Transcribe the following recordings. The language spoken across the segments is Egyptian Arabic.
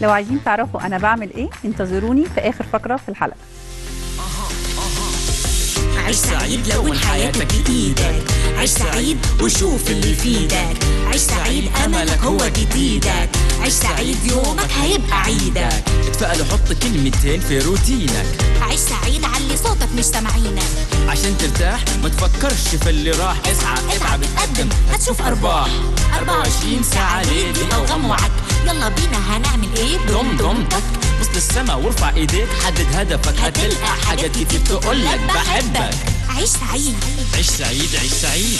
لو عايزين تعرفوا انا بعمل ايه انتظروني في اخر فقره في الحلقه عيش سعيد لون حياتك بإيدك عيش سعيد وشوف اللي يفيدك عيش سعيد أملك هو جديدك عيش سعيد يومك هيبقى عيدك اتفقل وحط كلمتين في روتينك عيش سعيد علي صوتك مش سامعينك عشان ترتاح ما تفكرش في اللي راح اسعى اتعب اتقدم هتشوف ارباح 24 ساعة ليلي او غم وعك يلا بينا هنعمل ايه ضم ضمتك بص للسما وارفع ايديك حدد هدفك هتلقى حاجات كتير تقولك بحبك عيش سعيد عيش سعيد عيش سعيد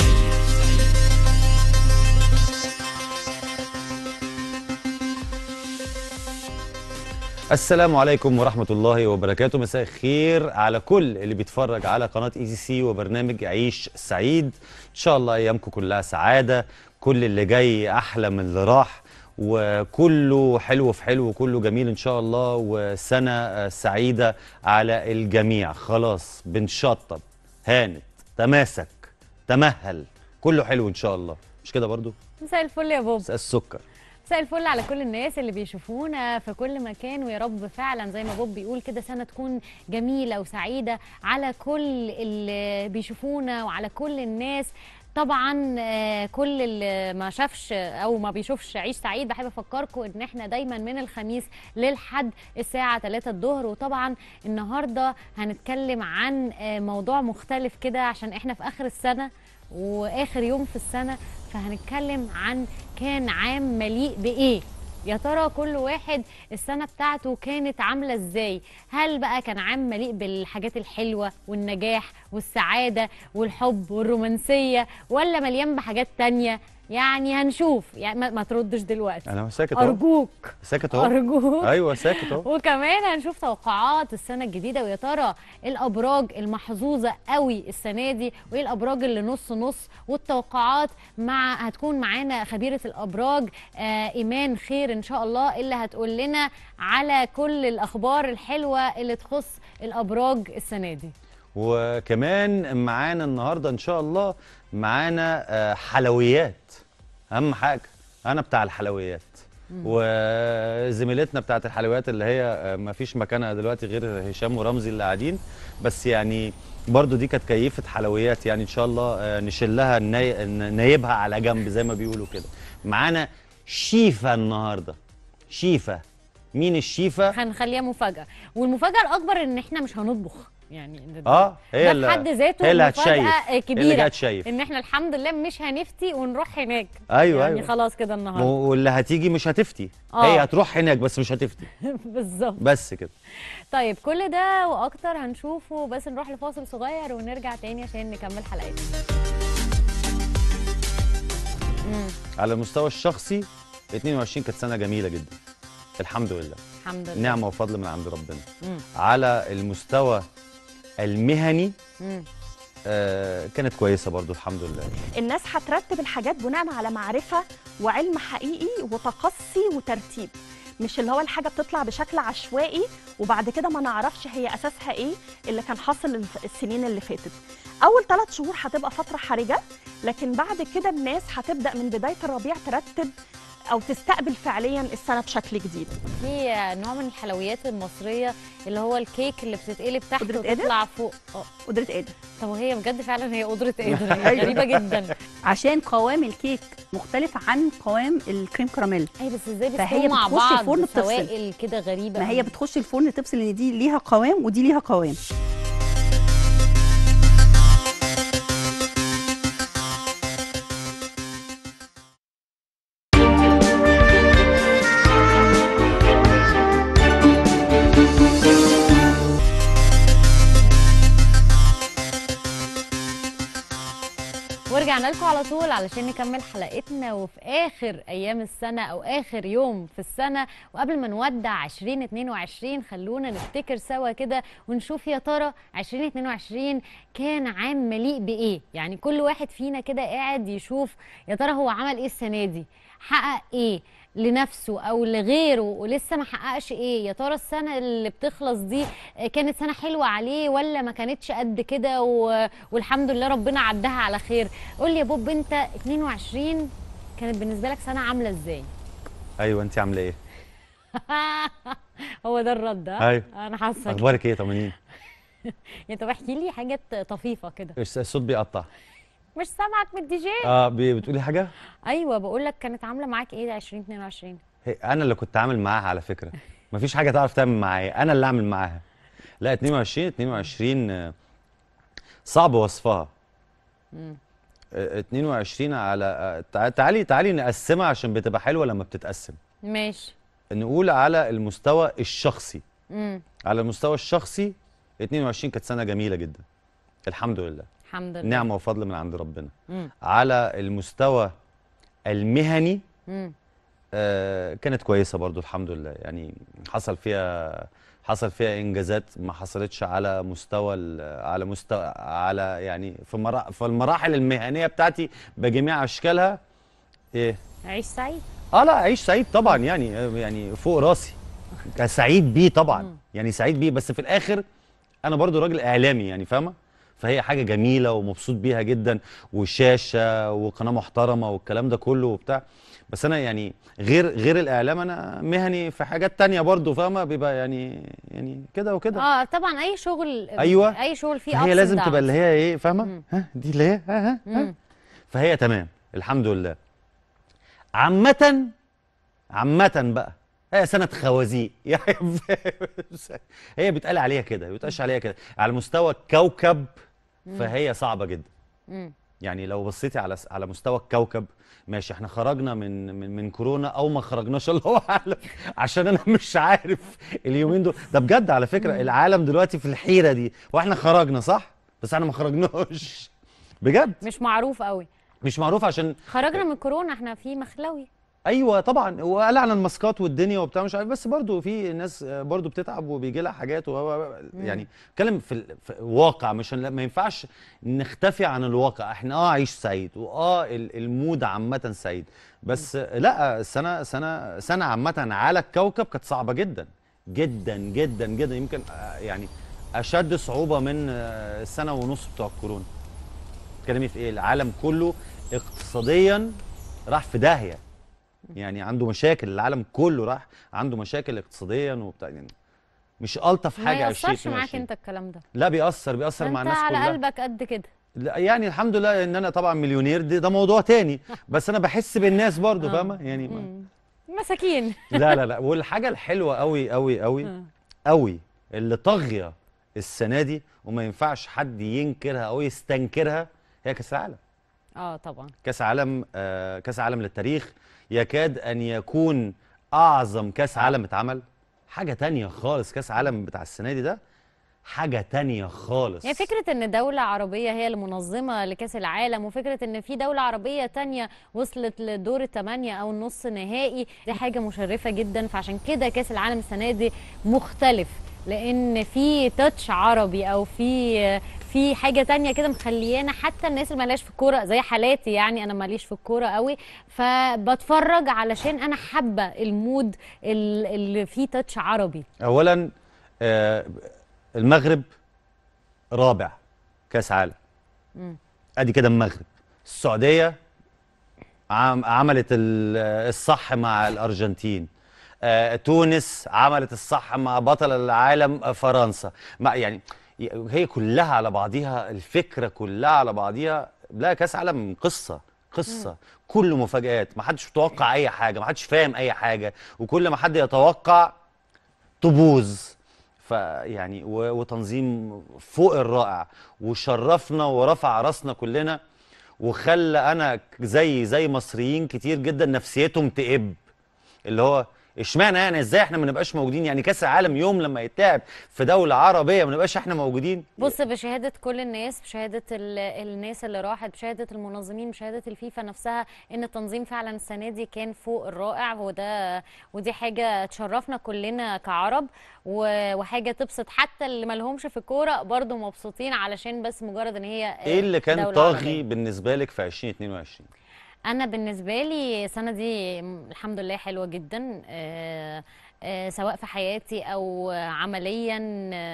السلام عليكم ورحمة الله وبركاته مساء الخير على كل اللي بيتفرج على قناة ايزي سي وبرنامج عيش سعيد ان شاء الله ايامكم كلها سعادة كل اللي جاي احلى من اللي راح وكله حلو في حلو وكله جميل ان شاء الله وسنة آه، سعيدة على الجميع خلاص بنشطب هانت تماسك تمهل كله حلو ان شاء الله مش كده برضو مساء الفل يا بوب مساء السكر مساء الفل على كل الناس اللي بيشوفونا في كل مكان ويا رب فعلا زي ما بوب بيقول كده سنه تكون جميله وسعيده على كل اللي بيشوفونا وعلى كل الناس طبعا آه، كل اللي ما شافش او ما بيشوفش عيش سعيد بحب افكركم ان احنا دايما من الخميس للحد الساعه 3 الظهر وطبعا النهارده هنتكلم عن آه، موضوع مختلف كده عشان احنا في اخر السنه واخر يوم في السنه فهنتكلم عن كان عام مليء بايه يا ترى كل واحد السنة بتاعته كانت عاملة ازاي هل بقى كان عام مليء بالحاجات الحلوة والنجاح والسعادة والحب والرومانسية ولا مليان بحاجات تانية يعني هنشوف يعني ما, ما تردش دلوقتي انا ساكت اهو أرجوك ساكت اهو أرجوك ايوه ساكت اهو وكمان هنشوف توقعات السنة الجديدة ويا ترى الأبراج المحظوظة قوي السنة دي وإيه الأبراج اللي نص نص والتوقعات مع هتكون معانا خبيرة الأبراج آه إيمان خير إن شاء الله اللي هتقول لنا على كل الأخبار الحلوة اللي تخص الأبراج السنة دي وكمان معانا النهارده ان شاء الله معانا آه، حلويات اهم حاجه انا بتاع الحلويات وزميلتنا بتاعت الحلويات اللي هي آه، ما فيش مكانها دلوقتي غير هشام ورمزي اللي قاعدين بس يعني برضو دي كانت كيفة حلويات يعني ان شاء الله آه، نشلها ناي- نايبها على جنب زي ما بيقولوا كده معانا شيفا النهارده شيفا مين الشيفا هنخليها مفاجأة والمفاجأة الأكبر إن إحنا مش هنطبخ يعني ده- اه هي ده اللي في حد ذاته هي اللي مفاجأة هتشيف هي اللي كبيرة جايه تشيف ان احنا الحمد لله مش هنفتي ونروح هناك ايوه يعني ايوه خلاص كده النهارده واللي هتيجي مش هتفتي آه. هي هتروح هناك بس مش هتفتي بالظبط بس كده طيب كل ده واكتر هنشوفه بس نروح لفاصل صغير ونرجع تاني عشان نكمل حلقتنا امم على المستوى الشخصي 22 كانت سنه جميله جدا الحمد لله الحمد لله نعمه وفضل من عند ربنا مم. على المستوى المهني مم. آه كانت كويسه برضو الحمد لله الناس هترتب الحاجات بناء على معرفة وعلم حقيقي وتقصي وترتيب مش اللي هو الحاجة بتطلع بشكل عشوائي وبعد كده ما نعرفش هي أساسها إيه اللي كان حاصل الف- السنين اللي فاتت أول ثلاث شهور هتبقى فترة حرجة لكن بعد كده الناس هتبدأ من بداية الربيع ترتب أو تستقبل فعليا السنة بشكل جديد في نوع من الحلويات المصريه اللي هو الكيك اللي بتتقلب تحت قدرة قادر؟ وتطلع فوق اه قدرة قادر طب وهي بجد فعلا هي قدره قادر هي غريبه جدا عشان قوام الكيك مختلف عن قوام الكريم كراميل اي بس ازاي فهي بيستووا مع بتخش بعض الفرن بتفصل. سوائل كده غريبه ما هي بتخش الفرن تفصل ان دي ليها قوام ودي ليها قوام ورجعنا لكم على طول علشان نكمل حلقتنا وفي اخر ايام السنه او اخر يوم في السنه وقبل ما نودع 2022 خلونا نفتكر سوا كده ونشوف يا ترى 2022 كان عام مليء بايه يعني كل واحد فينا كده قاعد يشوف يا ترى هو عمل ايه السنه دي حقق ايه لنفسه او لغيره ولسه ما حققش ايه يا ترى السنه اللي بتخلص دي كانت سنه حلوه عليه ولا ما كانتش قد كده و... والحمد لله ربنا عدها على خير قول لي يا بوب انت 22 كانت بالنسبه لك سنه عامله ازاي ايوه انت عامله ايه هو ده الرد ها؟ أيوة. انا حاسه كده. اخبارك ايه طمنيني يعني طب احكي لي حاجه طفيفه كده إيش الصوت بيقطع مش سامعك من الدي جي اه بي- بتقولي حاجه ايوه بقول لك كانت عامله معاك ايه 2022 هي انا اللي كنت عامل معاها على فكره مفيش حاجه تعرف تعمل معايا انا اللي اعمل معاها لا 22 22 آه، صعب وصفها آه، 22 على آه، تع- تعالي تعالي نقسمها عشان بتبقى حلوه لما بتتقسم ماشي نقول على المستوى الشخصي امم على المستوى الشخصي 22 كانت سنه جميله جدا الحمد لله الحمد لله نعمه وفضل من عند ربنا مم. على المستوى المهني مم. آه، كانت كويسه برضو الحمد لله يعني حصل فيها حصل فيها انجازات ما حصلتش على مستوى ال- على مستوى على يعني في مرا في المراحل المهنيه بتاعتي بجميع اشكالها ايه عيش سعيد اه لا عيش سعيد طبعا يعني يعني فوق راسي سعيد بيه طبعا يعني سعيد بيه بس في الاخر انا برضو راجل اعلامي يعني فاهمه فهي حاجه جميله ومبسوط بيها جدا وشاشه وقناه محترمه والكلام ده كله وبتاع بس انا يعني غير غير الاعلام انا مهني في حاجات تانية برضو فاهمه بيبقى يعني يعني كده وكده اه طبعا اي شغل أيوة. اي شغل فيه فهي ups لازم and تبقى downs. اللي هي ايه مم. فاهمه ها دي اللي هي ها ها, ها مم. فهي تمام الحمد لله عامة عامة بقى هي سنة خوازيق يعني هي بيتقال عليها كده بيتقالش عليها كده على مستوى الكوكب فهي صعبة جدا مم. يعني لو بصيتي على على مستوى الكوكب ماشي احنا خرجنا من من من كورونا او ما خرجناش الله اعلم عشان انا مش عارف اليومين دول ده بجد على فكره العالم دلوقتي في الحيره دي واحنا خرجنا صح بس احنا ما خرجناش بجد مش معروف قوي مش معروف عشان خرجنا من كورونا احنا في مخلوي ايوه طبعا وقلعنا الماسكات والدنيا وبتاع مش عارف بس برضو في ناس برضو بتتعب وبيجي لها حاجات و يعني اتكلم في, ال- في واقع مش هن- ما ينفعش نختفي عن الواقع احنا اه عيش سعيد واه ال- المود عامه سعيد بس لا سنه سنه سنه عامه على الكوكب كانت صعبه جدا جدا جدا جدا يمكن آه، يعني اشد صعوبه من آه، السنه ونص بتوع الكورونا تتكلمي في ايه العالم كله اقتصاديا راح في داهيه يعني عنده مشاكل العالم كله راح عنده مشاكل اقتصاديا وبتاع يعني مش الطف ما حاجه يأثرش معاك 2022 انت الكلام ده لا بيأثر بيأثر مع انت الناس على كلها قلبك قد كده لا يعني الحمد لله ان انا طبعا مليونير دي ده موضوع تاني بس انا بحس بالناس برضو آه. فاهمه يعني ما مم. مساكين لا لا لا والحاجه الحلوه قوي قوي قوي آه. قوي اللي طاغيه السنه دي وما ينفعش حد ينكرها او يستنكرها هي كاس العالم اه طبعا كاس عالم آه كاس عالم للتاريخ يكاد ان يكون اعظم كاس عالم اتعمل حاجه تانية خالص كاس عالم بتاع السنه دي ده حاجه تانية خالص هي فكرة ان دولة عربية هي المنظمة لكأس العالم وفكرة ان في دولة عربية تانية وصلت لدور الثمانية او النص نهائي دي حاجة مشرفة جدا فعشان كده كأس العالم السنة دي مختلف لان في تاتش عربي او في في حاجة تانية كده مخليانا حتى الناس اللي مالهاش في الكورة زي حالاتي يعني انا ماليش في الكورة قوي فبتفرج علشان انا حابة المود ال- اللي فيه تاتش عربي اولا آه المغرب رابع كاس عالم ادي كده المغرب السعوديه عم عملت ال- الصح مع الارجنتين آه تونس عملت الصح مع بطل العالم آه، فرنسا مع يعني هي كلها على بعضيها الفكره كلها على بعضيها لا كاس عالم قصه قصه كله مفاجآت ما حدش متوقع اي حاجه ما حدش فاهم اي حاجه وكل ما حد يتوقع تبوظ فيعني و- وتنظيم فوق الرائع وشرفنا ورفع راسنا كلنا وخلى انا ك- زي زي مصريين كتير جدا نفسيتهم تقب اللي هو اشمعنى يعني ازاي احنا ما نبقاش موجودين يعني كاس العالم يوم لما يتلعب في دوله عربيه ما نبقاش احنا موجودين بص بشهادة كل الناس بشهادة ال- الناس اللي راحت بشهادة المنظمين بشهادة الفيفا نفسها ان التنظيم فعلا السنة دي كان فوق الرائع وده ودي حاجة تشرفنا كلنا كعرب و- وحاجة تبسط حتى اللي مالهمش في الكورة برضو مبسوطين علشان بس مجرد ان هي ايه اللي كان دولة طاغي عربية. بالنسبه لك في 2022 انا بالنسبه لي السنه دي م- الحمد لله حلوه جدا آه، آه، سواء في حياتي او عمليا آه،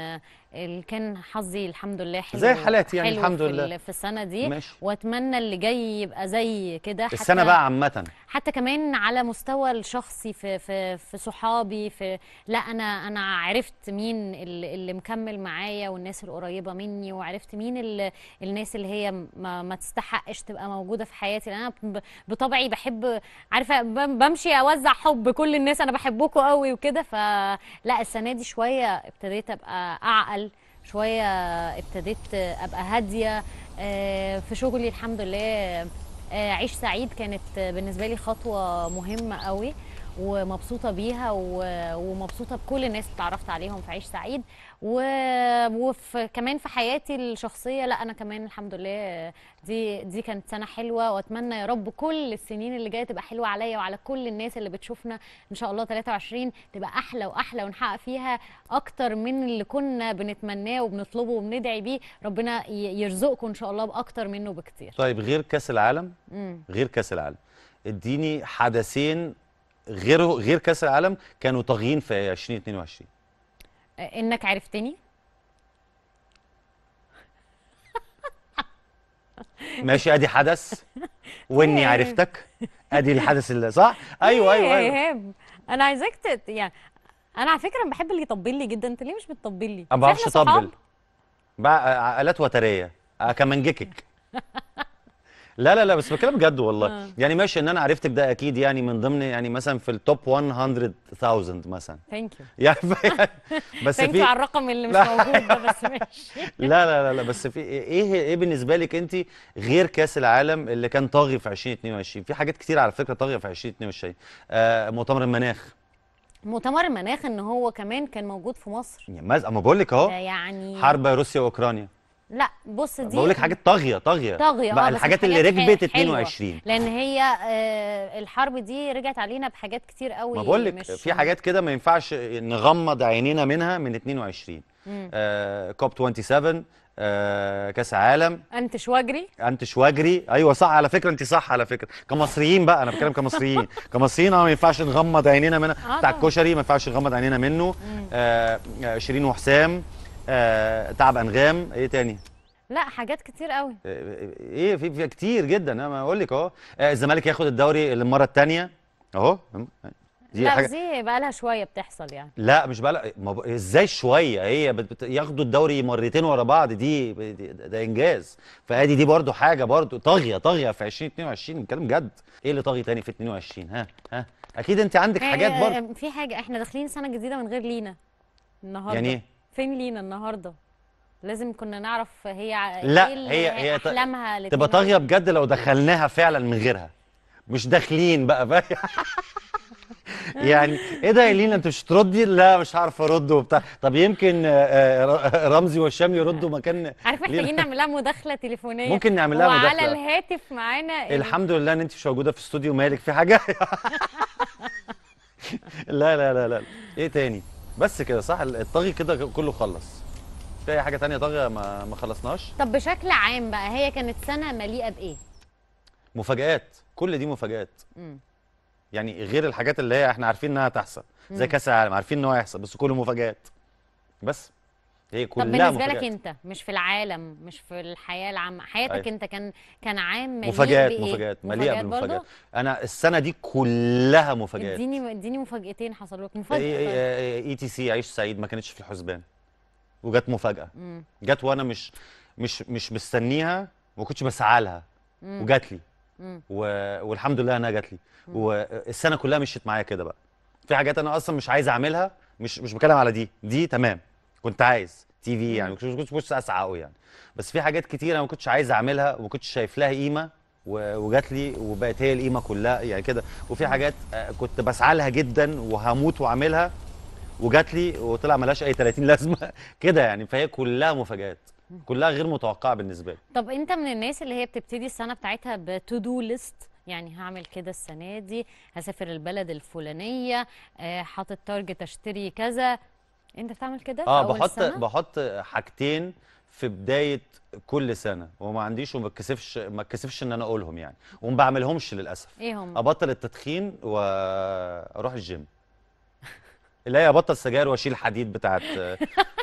اللي كان حظي الحمد لله حلو زي حالاتي يعني، حلو الحمد في لله. ال- في السنه دي ماشي واتمنى اللي جاي يبقى زي كده السنه حتى- بقى عامه حتى كمان على مستوى الشخصي في في في صحابي في لا انا انا عرفت مين اللي, اللي مكمل معايا والناس القريبه مني وعرفت مين اللي الناس اللي هي ما, ما تستحقش تبقى موجوده في حياتي لان انا ب- بطبعي بحب عارفه بم- بمشي اوزع حب كل الناس انا بحبكم قوي وكده فلا السنه دي شويه ابتديت ابقى اعقل شويه ابتديت ابقى هاديه آه، في شغلي الحمد لله آه، عيش سعيد كانت آه، بالنسبه لي خطوه مهمه قوي ومبسوطه بيها و- ومبسوطه بكل الناس اللي اتعرفت عليهم في عيش سعيد و- وفي كمان في حياتي الشخصيه لا انا كمان الحمد لله آه، دي دي كانت سنه حلوه واتمنى يا رب كل السنين اللي جايه تبقى حلوه عليا وعلى كل الناس اللي بتشوفنا ان شاء الله 23 تبقى احلى واحلى ونحقق فيها اكتر من اللي كنا بنتمناه وبنطلبه وبندعي بيه ربنا ي- يرزقكم ان شاء الله باكتر منه بكتير طيب غير كاس العالم مم. غير كاس العالم اديني حدثين غير غير كاس العالم كانوا طاغيين في 2022 انك عرفتني ماشي ادي حدث واني إيه. عرفتك ادي الحدث اللي صح ايوه ايوه إيه ايوه إيهاب؟ انا عايزاك تت... يعني انا على فكره بحب اللي يطبل لي جدا انت ليه مش بتطبل لي ما مش بعرفش إحنا صحاب؟ اطبل بقى آلات وتريه كمنجكك لا لا لا بس بتكلم بجد والله آه. يعني ماشي ان انا عرفتك ده اكيد يعني من ضمن يعني مثلا في التوب 100000 مثلا ثانك يو يعني بس ثانك في يو على الرقم اللي مش لا. موجود ده بس ماشي لا لا لا لا بس في ايه ايه بالنسبه لك انت غير كاس العالم اللي كان طاغي في 2022 في حاجات كتير على فكره طاغيه في 2022 آه مؤتمر المناخ مؤتمر المناخ ان هو كمان كان موجود في مصر يعني مز- اما بقول لك ده اهو يعني حرب روسيا واوكرانيا لا بص دي بقول لك حاجات طاغيه طاغيه طاغيه بقى آه، بس الحاجات اللي حاجات ركبت ح- حلوة. 22 لان هي آه، الحرب دي رجعت علينا بحاجات كتير قوي ما بقول لك مش- في حاجات كده ما ينفعش نغمض عينينا منها من 22 مم. آه كوب 27 آه كاس عالم انت شواجري انت شواجري ايوه صح على فكره انت صح على فكره كمصريين بقى انا بتكلم كمصريين كمصريين اه ما ينفعش نغمض عينينا منها آه بتاع طبعاً. الكشري ما ينفعش نغمض عينينا منه آه آه، شيرين وحسام آه تعب انغام ايه تاني لا حاجات كتير قوي آه، ايه في, في كتير جدا انا ما اقول لك اهو آه، الزمالك ياخد الدوري للمره الثانيه اهو دي لا حاجه دي بقى لها شويه بتحصل يعني لا مش بقى ما ب... ازاي شويه هي بت... بت... ياخدوا الدوري مرتين ورا بعض دي, دي ده انجاز فادي دي برضو حاجه برضو طاغيه طاغيه في 2022 بنتكلم جد ايه اللي طاغي تاني في 22 ها ها اكيد انت عندك حاجات آه، برضو آه، في حاجه احنا داخلين سنه جديده من غير لينا النهارده يعني ايه فين لينا النهارده لازم كنا نعرف هي ع- لا، إيه اللي هي- هي ت- احلامها تبقى الاتنين طاغيه بجد لو دخلناها فعلا من غيرها مش داخلين بقى فاهم يعني ايه ده يا لينا انت مش تردي لا مش هعرف ارد وبتاع طب يمكن آه، آه، رمزي وهشام يردوا مكان عارف محتاجين نعمل لها مداخله تليفونيه ممكن نعمل لها وعلى مداخلة. الهاتف معانا ال- الحمد لله ان انت مش موجوده في استوديو مالك في حاجه لا لا لا لا ايه تاني بس كده صح الطاغي كده كله خلص في اي حاجه تانية طاغيه ما ما خلصناش طب بشكل عام بقى هي كانت سنه مليئه بايه مفاجآت كل دي مفاجآت مم. يعني غير الحاجات اللي هي احنا عارفين انها تحصل زي كاس العالم عارفين ان هو هيحصل بس كله مفاجآت بس هي طب كلها بالنسبه لك مفاجآت انت مش في العالم مش في الحياه العامه حياتك أيوة. انت كان كان عام مليء مفاجآت بإيه؟ مفاجآت مليئه برضو؟ بالمفاجآت انا السنه دي كلها مفاجآت اديني اديني مفاجاتين حصلوا لك مفاجاه طيب. اي تي سي عيش سعيد ما كانتش في الحسبان وجت مفاجاه مم. جت وانا مش مش مش مستنيها وما كنتش بسعى لها مم. وجات لي مم. و... والحمد لله انها جات لي والسنه كلها مشيت معايا كده بقى في حاجات انا اصلا مش عايز اعملها مش مش بتكلم على دي دي تمام كنت عايز تي في يعني كنت كنت بص اسعى قوي يعني بس في حاجات كتير انا ما كنتش عايز اعملها وما كنتش شايف لها قيمه و- وجات لي وبقت هي القيمه كلها يعني كده وفي حاجات آه، كنت بسعى لها جدا وهموت واعملها وجات لي وطلع ملهاش اي 30 لازمه كده يعني فهي كلها مفاجآت كلها غير متوقعه بالنسبه لي طب انت من الناس اللي هي بتبتدي السنه بتاعتها بتو دو ليست يعني هعمل كده السنه دي هسافر البلد الفلانيه آه، حاطط تارجت اشتري كذا انت بتعمل كده في اه أول بحط السنة؟ بحط حاجتين في بدايه كل سنه وما عنديش وما اتكسفش ما اتكسفش ان انا اقولهم يعني وما بعملهمش للاسف ايه هم ابطل التدخين واروح الجيم اللي هي ابطل سجاير واشيل حديد بتاعت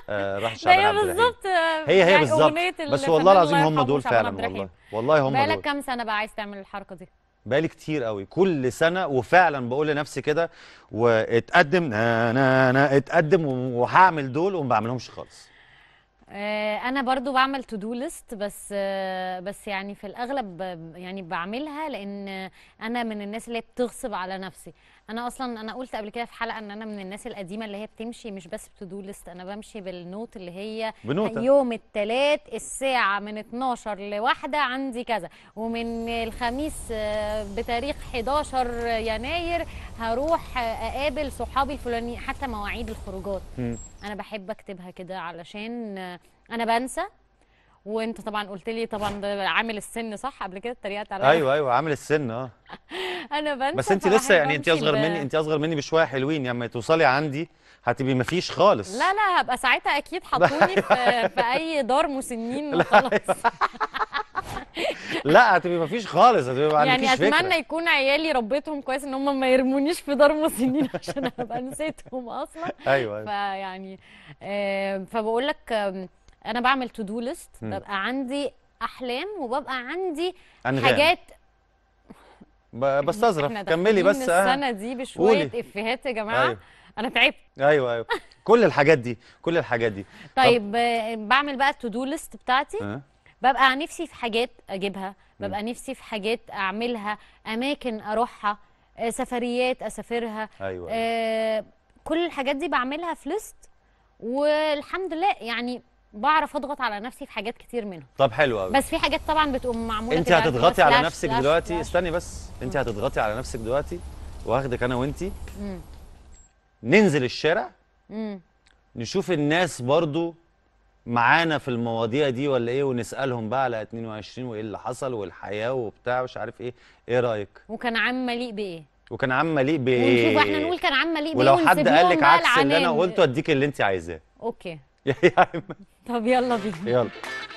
آه راح ده شعبان هي عبد الرحيم بالظبط آه، هي هي يعني بالظبط أغنية بس الفنان والله العظيم الله هم يرحمه دول شعبان فعلا عبد الرحيم. والله والله هم بقالك دول كام سنه بقى عايز تعمل الحركه دي بقالي كتير قوي كل سنه وفعلا بقول لنفسي كده واتقدم نا نا نا اتقدم وهعمل دول وما بعملهمش خالص آه، انا برضو بعمل تو دو ليست بس آه، بس يعني في الاغلب ب- يعني بعملها لان انا من الناس اللي هي بتغصب على نفسي انا اصلا انا قلت قبل كده في حلقه ان انا من الناس القديمه اللي هي بتمشي مش بس بتو دو ليست انا بمشي بالنوت اللي هي بنوتة. يوم الثلاث الساعه من 12 لواحده عندي كذا ومن الخميس آه، بتاريخ 11 يناير هروح آه، اقابل صحابي الفلانيين حتى مواعيد الخروجات مم. انا بحب اكتبها كده علشان آه، انا بنسى وانت طبعا قلت لي طبعا ده عامل السن صح قبل كده اتريقت عليا ايوه ايوه عامل السن اه انا بنسى بس انت فبحب لسه يعني انت أمشي اصغر ب- مني انت اصغر مني بشويه حلوين يعني لما توصلي عندي هتبقي مفيش خالص لا لا هبقى ساعتها اكيد حطوني في, في اي دار مسنين خلاص لا هتبقي مفيش خالص هتبقى ما يعني عندكيش فكره اتمنى يكون عيالي ربيتهم كويس ان هم ما يرمونيش في دار مسنين عشان ابقى نسيتهم اصلا ايوه ايوه فيعني آه، فبقول لك آم، انا بعمل تو دو ليست مم. ببقى عندي احلام وببقى عندي أنغام. حاجات ب- بستظرف احنا كملي داخلين بس اه السنه دي بشويه قولي. افيهات يا جماعه ايوه انا تعبت ايوه ايوه كل الحاجات دي كل الحاجات دي طيب آه، بعمل بقى التو دو ليست بتاعتي اه ببقى نفسي في حاجات اجيبها ببقى نفسي في حاجات اعملها اماكن اروحها آه، سفريات اسافرها ايوه أيوة. آه، كل الحاجات دي بعملها في ليست والحمد لله يعني بعرف اضغط على نفسي في حاجات كتير منهم طب حلو قوي بس في حاجات طبعا بتقوم معموله انت كده عارفة هتضغطي اللي هو على سلاش نفسك سلاش دلوقتي سلاش. استني بس انت هتضغطي على نفسك دلوقتي واخدك انا وانتي مم. ننزل الشارع مم. نشوف الناس برضو معانا في المواضيع دي ولا ايه ونسالهم بقى على 22 وايه اللي حصل والحياه وبتاع مش عارف ايه ايه رايك وكان عم مليء بايه وكان عم مليء بايه ونشوف احنا نقول كان عم مليء بايه ولو حد ونسيب قال لهم لك بقى عكس اللي انا العنان. قلته اديك اللي انت عايزاه اوكي يا ايمن طب يلا بينا يلا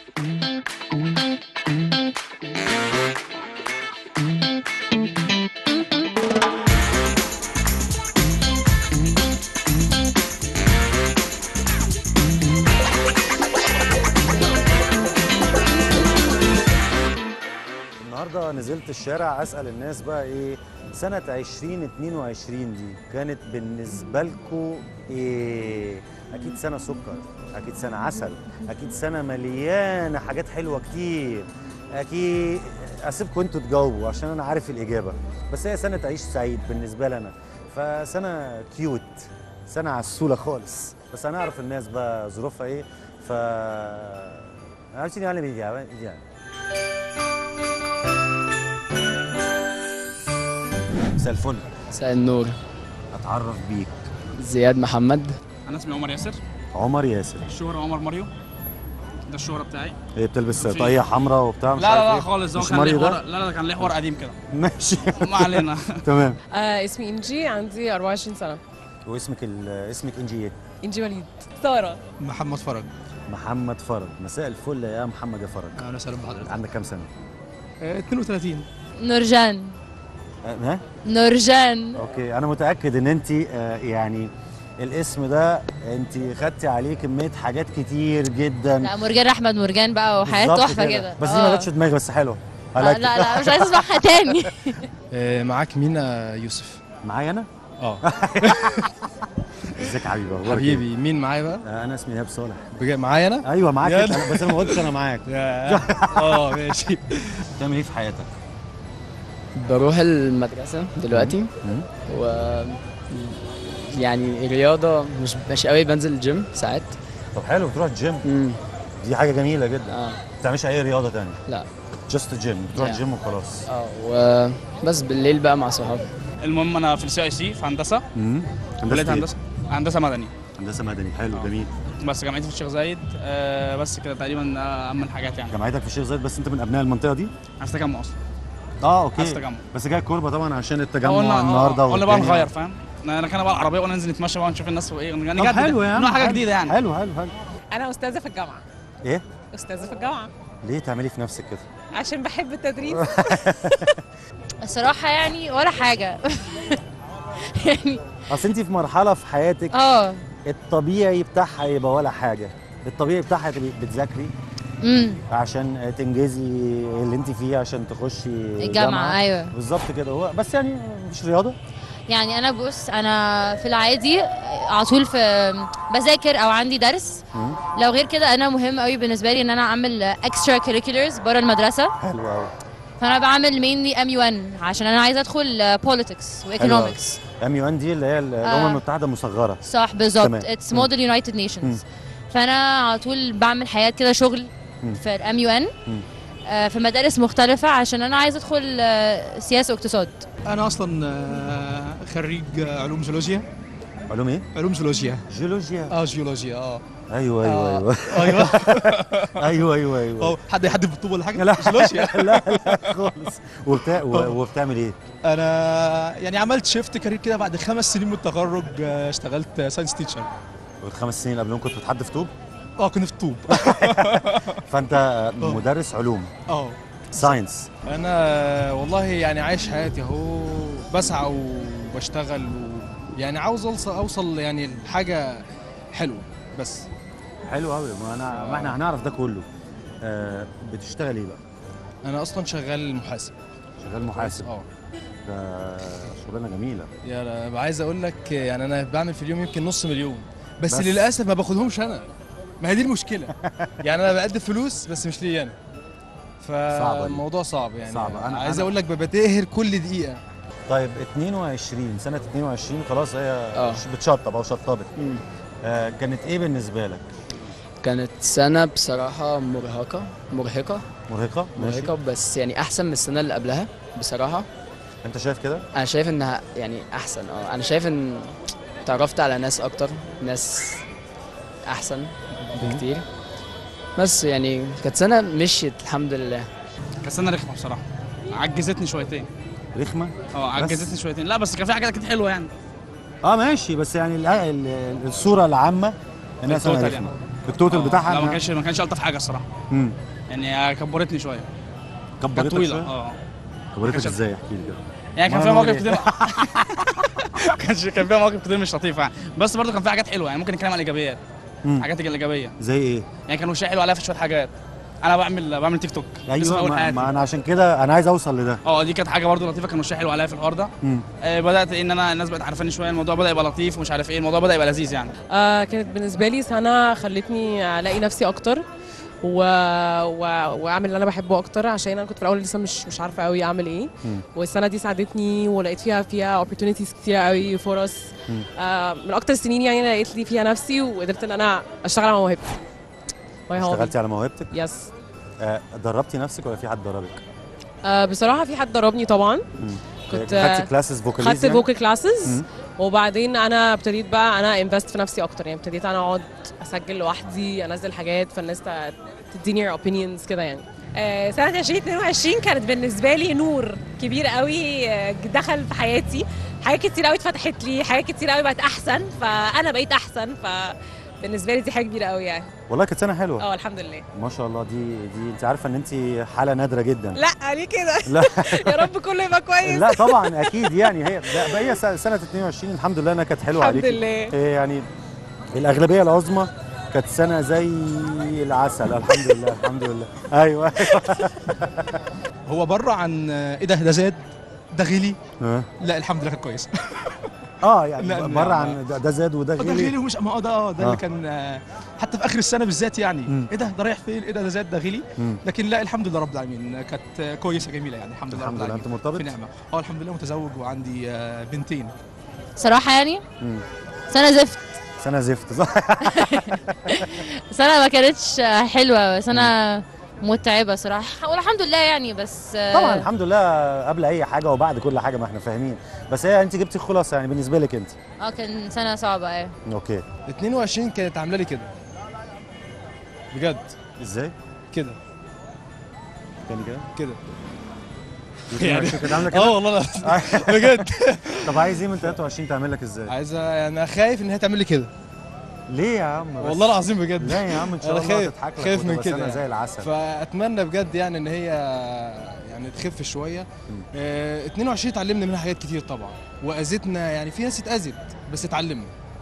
النهارده نزلت الشارع اسال الناس بقى ايه سنه 2022 دي كانت بالنسبه لكم ايه اكيد سنه سكر اكيد سنه عسل اكيد سنه مليانه حاجات حلوه كتير اكيد اسيبكم انتوا تجاوبوا عشان انا عارف الاجابه بس هي سنه عيش سعيد بالنسبه لنا فسنه كيوت سنه عسوله خالص بس هنعرف الناس بقى ظروفها ايه ف عشان يعني بيجي يعني مساء الفل مساء النور اتعرف بيك زياد محمد انا اسمي عمر ياسر عمر ياسر الشهرة عمر ماريو ده الشهرة بتاعي هي بتلبس في- طاقية حمراء وبتاع لا مش لا عارف لا إيه؟ خالص ده مش كان ليه ماريو حوار ده لا لا ده كان ليه حوار قديم كده ماشي ما علينا تمام آه اسمي انجي عندي 24 سنه واسمك ال... اسمك انجي ايه انجي وليد ساره محمد فرج محمد فرج مساء الفل يا محمد يا فرج اهلا وسهلا بحضرتك عندك كام سنة 32 نورجان آه، ها نورجان اوكي انا متاكد ان انت آه، يعني الاسم ده انت خدتي عليه كميه حاجات كتير جدا لا مرجان احمد مرجان بقى وحياه بالظبط تحفه كده بس دي ما آه. جاتش في دماغي بس حلوه I آه، like لا it. لا مش عايزه اسمعها تاني معاك مين يوسف معايا انا اه ازيك يا حبيبي أخبارك إيه؟ حبيبي مين معايا بقى آه، انا اسمي ايهاب صالح بجا- معايا انا ايوه معاك بجد؟ انت بس انا ما قلتش انا معاك اه ماشي بتعمل ايه في حياتك بروح المدرسة دلوقتي مم. و يعني رياضة مش مش قوي بنزل الجيم ساعات طب حلو بتروح الجيم امم دي حاجه جميله جدا اه ما بتعملش اي رياضه تانية لا جاست جيم بتروح لا. الجيم وخلاص اه وبس بالليل بقى مع صحابي المهم انا في السي اي سي في هندسه امم كليه هندسه هندسه مدني هندسه مدني حلو آه. جميل بس جامعتي في الشيخ زايد آه بس كده تقريبا ده اهم الحاجات يعني جامعتك في الشيخ زايد بس انت من ابناء المنطقه دي عايز تجمع اصلا اه اوكي عايز تجمع بس جاي الكوربه طبعا عشان التجمع قلنا النهارده قلنا بقى والدنيا. نغير فاهم انا كان بقى العربيه وننزل نتمشى بقى ونشوف الناس وايه طب نجدد حلو يا عم نعمل حاجه حلو. جديده يعني حلو حلو حلو انا استاذه في الجامعه ايه استاذه في الجامعه ليه تعملي في نفسك كده عشان بحب التدريس الصراحه يعني ولا حاجه يعني اصل انت في مرحله في حياتك اه الطبيعي بتاعها يبقى ولا حاجه الطبيعي بتاعها تبقي بتذاكري امم عشان تنجزي اللي انت فيه عشان تخشي الجامعة، أيوة. بالظبط كده هو بس يعني مش رياضه يعني انا بص انا في العادي على طول في بذاكر او عندي درس مم. لو غير كده انا مهم قوي بالنسبه لي ان انا اعمل اكسترا كوريكولرز بره المدرسه حلو قوي فانا بعمل مينلي ام يو ان عشان انا عايزه ادخل بوليتكس وايكونومكس ام يو ان دي اللي هي الامم المتحده المصغره صح بالظبط تمام. اتس مم. موديل يونايتد مم. نيشنز فانا على طول بعمل حاجات كده شغل مم. في الام يو ان مم. في مدارس مختلفه عشان انا عايزه ادخل آه، سياسه واقتصاد انا اصلا آه، خريج آه، علوم جيولوجيا علوم ايه علوم جيولوجيا جيولوجيا اه جيولوجيا اه ايوه ايوه آه، ايوه ايوه ايوه ايوه ايوه اه حد يحدف بالطوب ولا حاجه لا جيولوجيا لا لا خالص وبتاع و- وبتعمل ايه؟ انا يعني عملت شيفت كارير كده بعد خمس سنين من التخرج آه، اشتغلت ساينس تيتشر والخمس سنين قبلهم كنت بتحدف طوب اه كنت في الطوب فانت مدرس علوم اه ساينس انا والله يعني عايش حياتي اهو بسعى وبشتغل و... يعني عاوز اوصل اوصل يعني لحاجه حلوه بس حلو قوي ما انا ما احنا هنعرف ده كله آه بتشتغل ايه بقى؟ انا اصلا شغال محاسب شغال محاسب اه ده شغلانه جميله يعني عايز اقول لك يعني انا بعمل في اليوم يمكن نص مليون بس, بس. بس. للاسف ما باخدهمش انا ما هي دي المشكله يعني انا بقدم فلوس بس مش ليا انا صعبة دي. فالموضوع صعب يعني صعبة. أنا- عايز أنا- اقول لك بتقهر كل دقيقه طيب 22 سنه 22 خلاص هي آه. بتشطب او شطبت مم. آه كانت ايه بالنسبه لك؟ كانت سنة بصراحة مرهقة مرهقة مرهقه؟ ماشي مرهقة بس يعني أحسن من السنة اللي قبلها بصراحة انت شايف كده؟ أنا شايف إنها يعني أحسن أه أنا شايف إن تعرفت على ناس أكتر ناس أحسن بكتير بس يعني كانت سنة مشيت الحمد لله كانت سنه رخمه بصراحه عجزتني شويتين رخمه؟ اه عجزتني شويتين لا بس كان في حاجات كانت حلوه يعني اه ماشي بس يعني ال- ال- الصوره العامه انها سنه التوتال رخمه يعني. التوتال آه، بتاعها لا ما إنها- كانش ما كانش الطف حاجه الصراحه مم. يعني كبرتني شويه كبرتك كانت طويله شوية؟ اه كبرتك كانش- ازاي احكي لي كده يعني كان ما فيها أنا مواقف أقول كتير كانش كان فيها مواقف كتير مش لطيفه يعني بس برضه كان فيها حاجات حلوه يعني ممكن نتكلم عن الايجابيات مم. حاجات الايجابيه زي ايه؟ يعني كانوا وشها حلو عليا في شويه حاجات انا بعمل بعمل تيك توك لسه في ايوه اول ما, حياتي ما انا عشان كده انا عايز اوصل لده اه دي كانت حاجه برضه لطيفه كان وشها حلو عليا في الحوار ده مم. آه بدات ان انا الناس بقت عارفاني شويه الموضوع بدا يبقى لطيف ومش عارف ايه الموضوع بدا يبقى لذيذ يعني آه كانت بالنسبه لي سنه خلتني الاقي نفسي اكتر و... و... واعمل اللي انا بحبه اكتر عشان انا كنت في الاول لسه مش مش عارفه قوي اعمل ايه مم. والسنه دي ساعدتني ولقيت فيها فيها opportunities كتير قوي فرص مم. آه من اكتر السنين يعني أنا لقيت لي فيها نفسي وقدرت ان انا اشتغل على موهبتي My hobby. اشتغلتي على موهبتك؟ يس آه دربتي نفسك ولا في حد دربك؟ آه بصراحه في حد دربني طبعا مم. كنت خدتي كلاسز فوكاليز خدت فوكال كلاسز مم. وبعدين انا ابتديت بقى انا انفست في نفسي اكتر يعني ابتديت انا اقعد اسجل لوحدي انزل حاجات فالناس ت- تديني اوبينيونز كده يعني آه، سنة 2022 كانت بالنسبة لي نور كبير قوي آه، دخل في حياتي حاجات كتير قوي اتفتحت لي حاجات كتير قوي بقت أحسن فأنا بقيت أحسن فبالنسبة لي دي حاجة كبيرة قوي يعني والله كانت سنه حلوه اه الحمد لله ما شاء الله دي دي انت عارفه ان انت حاله نادره جدا لا ليه كده لا يا رب كله يبقى كويس لا طبعا اكيد يعني هي لا بقى هي س- سنه 22 الحمد لله انها كانت حلوه الحمد عليكي لله. إيه يعني الاغلبيه العظمى كانت سنه زي العسل الحمد لله الحمد لله ايوه هو بره عن آه، ايه ده ده زاد ده غلي اه لا الحمد لله كان كويس اه يعني لا، بره لا، عن ده, ده زاد وده ده غلي غلي ومش ما هو ده اه ده آه. اللي كان آه، حتى في اخر السنه بالذات يعني مم. ايه ده ده رايح فين ايه ده ده زاد ده غلي مم. لكن لا الحمد لله رب العالمين كانت آه، كويسه جميله يعني الحمد لله رب الحمد لله العالمين انت مرتبط في نعمه اه الحمد لله متزوج وعندي آه، بنتين صراحه يعني مم. سنه زفت سنه زفت صح سنه ما كانتش حلوه سنه متعبه صراحه والحمد لله يعني بس طبعا الحمد لله قبل اي حاجه وبعد كل حاجه ما احنا فاهمين بس هي انت جبتي خلاصه يعني بالنسبه لك انت اه كان سنه صعبه ايوه اوكي 22 كانت عامله لي كده بجد ازاي كده تاني كده كده يعني كانت عامله كده اه والله لا بجد طب عايز ايه من 23 تعمل لك ازاي عايزه انا خايف ان هي تعمل لي كده ليه يا عم بس؟ والله العظيم بجد لا يا عم ان شاء أنا الله خايف تضحك لك خايف من وتبقى كده سنة يعني. زي العسل فاتمنى بجد يعني ان هي يعني تخف شويه آه 22 اتعلمنا منها حاجات كتير طبعا واذتنا يعني في ناس اتاذت بس اتعلمنا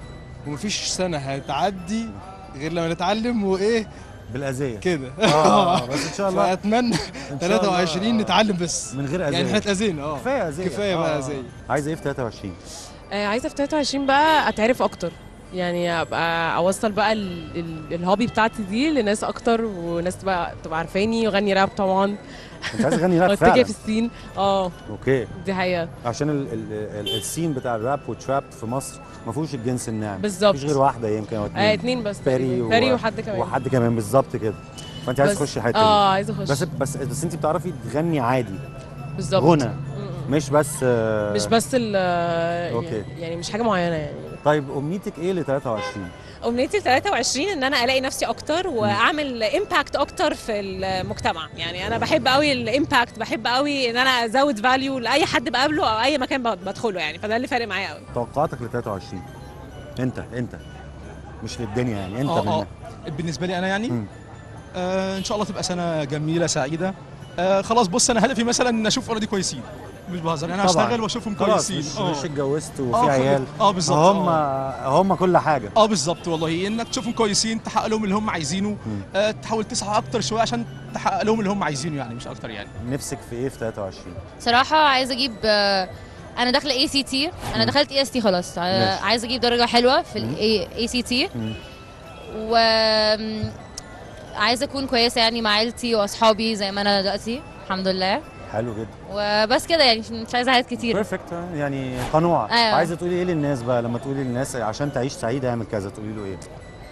ومفيش سنه هتعدي غير لما نتعلم وايه بالاذيه كده آه، بس إن شاء الله- فاتمنى إن شاء الله، 23 نتعلم بس من غير اذيه يعني احنا اتاذينا اه كفايه اذيه كفايه بقى اذيه عايزه ايه في 23 آه، عايزه في 23 بقى اتعرف اكتر يعني ابقى اوصل بقى ال- ال- الهوبي بتاعتي دي لناس اكتر وناس تبقى تبقى عارفاني واغني راب طبعا انت عايزه تغني راب واتجه فعلا في السين اه اوكي دي حقيقه عشان ال ال ال السين بتاع الراب والتراب في مصر ما فيهوش الجنس الناعم بالظبط. مفيش غير واحده يمكن او اتنين آه، اتنين بس باري تقريباً. و... باري وحد كمان. وحد كمان بالظبط كده فانت عايز بس- تخشي الحته آه، دي. عايزة أخش. بس بس بس انت بتعرفي تغني عادي بالظبط غنى مش بس آه، مش بس ال أوكي. يعني مش حاجه معينه يعني طيب امنيتك ايه ل 23 امنيتي ل 23 ان انا الاقي نفسي اكتر واعمل امباكت اكتر في المجتمع يعني انا بحب قوي الامباكت بحب قوي ان انا ازود فاليو لاي حد بقابله او اي مكان بدخله يعني فده اللي فارق معايا قوي توقعاتك ل 23 انت انت مش للدنيا يعني انت اه منك اه بالنسبه لي انا يعني آه ان شاء الله تبقى سنه جميله سعيده آه خلاص بص انا هدفي مثلا ان اشوف اولادي كويسين مش بهزر انا طبعاً. هشتغل واشوفهم خلاص كويسين مش, آه. مش اتجوزت آه، وفي خلاص. عيال اه بالظبط هم آه. هم كل حاجه اه بالظبط والله انك تشوفهم كويسين تحقق لهم اللي هم عايزينه آه تحاول تسعى اكتر شويه عشان تحقق لهم اللي هم عايزينه يعني مش اكتر يعني نفسك في ايه في 23 صراحة عايزة اجيب آه، انا داخلة اي سي تي انا مم. دخلت اي اس تي خلاص آه، ماشي. عايزة اجيب درجة حلوة في مم. الاي سي تي و آم، عايزة اكون كويسة يعني مع عيلتي واصحابي زي ما انا دلوقتي الحمد لله حلو جدا وبس كده يعني مش- مش عايزة حاجات كتير بيرفكت يعني قنوعه أيوة. عايزه تقولي ايه للناس بقى لما تقولي للناس عشان تعيش سعيده اعمل كذا تقولي له ايه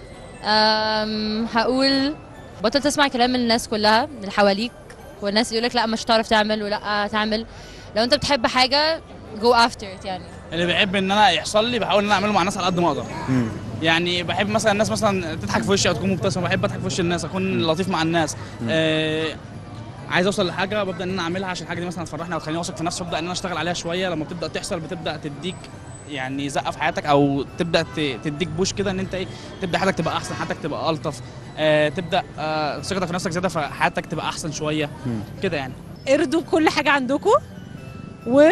أم، هقول بطل تسمع كلام الناس كلها اللي حواليك والناس يقول لك لا مش هتعرف تعمل ولا تعمل لو انت بتحب حاجه جو افتر يعني اللي بحب ان انا يحصل لي بحاول ان انا اعمله مع الناس على قد ما اقدر يعني بحب مثلا الناس مثلا تضحك في وشي او تكون مبتسمه بحب اضحك في وش الناس اكون لطيف مع الناس آه عايز اوصل لحاجه ببدا ان انا اعملها عشان الحاجه دي مثلا تفرحني او تخليني واثق في نفسي وابدا ان انا اشتغل عليها شويه لما بتبدا تحصل بتبدا تديك يعني زقه في حياتك او تبدا ت- تديك بوش كده ان انت ايه تبدا حياتك تبقى احسن حياتك تبقى الطف آه تبدا آه ثقتك في نفسك زياده فحياتك تبقى احسن شويه كده يعني ارضوا بكل حاجه عندكم و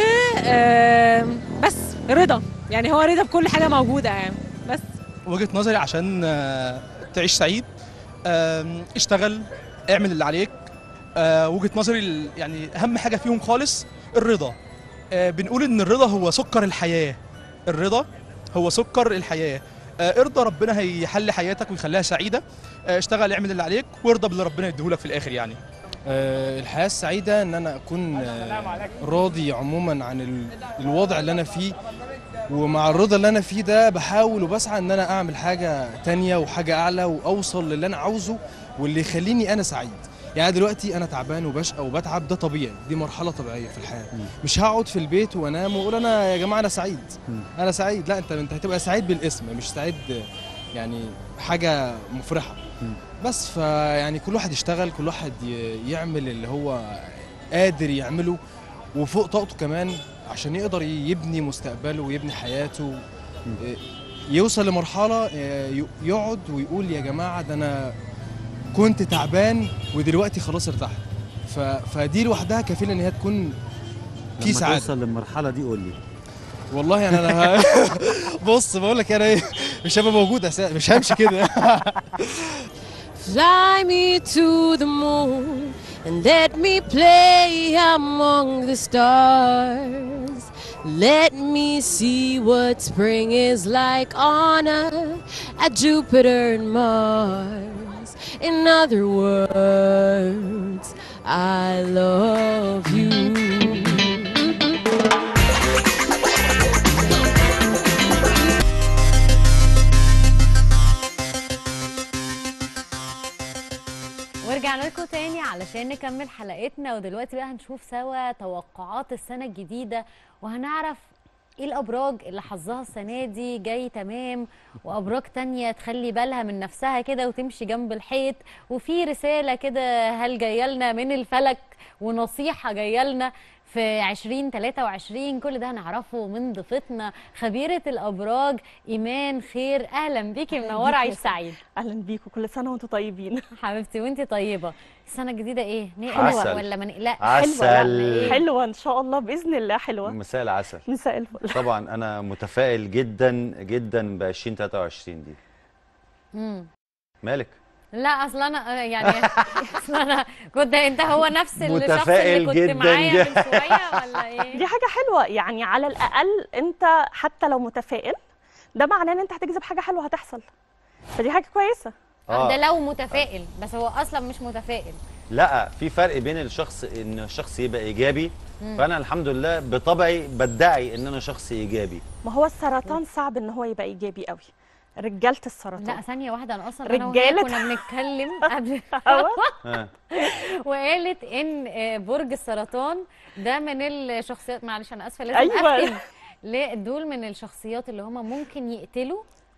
آم، بس رضا يعني هو رضا بكل حاجه موجوده يعني بس وجهه نظري عشان آه، تعيش سعيد آم، اشتغل اعمل اللي عليك آه، وجهه نظري ال- يعني اهم حاجه فيهم خالص الرضا آه، بنقول ان الرضا هو سكر الحياه الرضا هو سكر الحياه آه، ارضى ربنا هيحل حياتك ويخليها سعيده آه، اشتغل اعمل اللي عليك وارضى باللي ربنا يديهولك في الاخر يعني آه، الحياة السعيدة إن أنا أكون آه، راضي عموما عن ال- الوضع اللي أنا فيه ومع الرضا اللي أنا فيه ده بحاول وبسعى إن أنا أعمل حاجة تانية وحاجة أعلى وأوصل للي أنا عاوزه واللي يخليني أنا سعيد يعني دلوقتي أنا تعبان وبشقى وبتعب ده طبيعي دي مرحلة طبيعية في الحياة مش هقعد في البيت وأنام وأقول أنا يا جماعة أنا سعيد أنا سعيد لا أنت أنت هتبقى سعيد بالاسم مش سعيد يعني حاجة مفرحة بس فيعني كل واحد يشتغل كل واحد ي- يعمل اللي هو قادر يعمله وفوق طاقته كمان عشان يقدر يبني مستقبله ويبني حياته إيه، يوصل لمرحلة إيه، ي- يقعد ويقول يا جماعة ده أنا كنت تعبان ودلوقتي خلاص ارتحت ف... فدي لوحدها كفيلة إن هي تكون في لما سعادة توصل للمرحله دي قول لي والله يعني انا بص بقول لك انا ايه مش هبقى موجود اساسا مش همشي كده Fly me to the moon and let me play among the stars. Let me see what spring is like on Earth, at Jupiter and Mars. In other words, I love you. ورجعنا لكم تاني علشان نكمل حلقتنا ودلوقتي بقى هنشوف سوا توقعات السنة الجديدة وهنعرف ايه الابراج اللي حظها السنة دي جاي تمام وابراج تانية تخلي بالها من نفسها كده وتمشي جنب الحيط وفي رسالة كده هل جاية لنا من الفلك ونصيحة جاية لنا في 2023 كل ده هنعرفه من ضيفتنا خبيره الابراج ايمان خير اهلا بيكي منوره عيش سعيد اهلا بيكم كل سنه وانتم طيبين حبيبتي وانتي طيبه السنه الجديده ايه نقلق عسل. ولا ما نقلقش عسل. حلوه ولا ايه حلوه ان شاء الله باذن الله حلوه مساء العسل مساء الفل طبعا انا متفائل جدا جدا ب 2023 دي مم. مالك لا اصل انا يعني اصل انا كنت انت هو نفس الشخص متفائل اللي كنت جداً معايا جداً. من شويه ولا ايه دي حاجه حلوه يعني على الاقل انت حتى لو متفائل ده معناه ان انت هتجذب حاجه حلوه هتحصل فدي حاجه كويسه آه. ده لو متفائل بس هو اصلا مش متفائل لا في فرق بين الشخص ان الشخص يبقى ايجابي مم. فانا الحمد لله بطبعي بدعي ان انا شخص ايجابي ما هو السرطان صعب ان هو يبقى ايجابي قوي رجاله السرطان لا ثانيه واحده انا اصلا انا وهي رجالة. كنا بنتكلم قبل ها. وقالت ان آه، برج السرطان ده من الشخصيات معلش انا اسفه لازم أيوة. اختم لا دول من الشخصيات اللي هم ممكن يقتلوا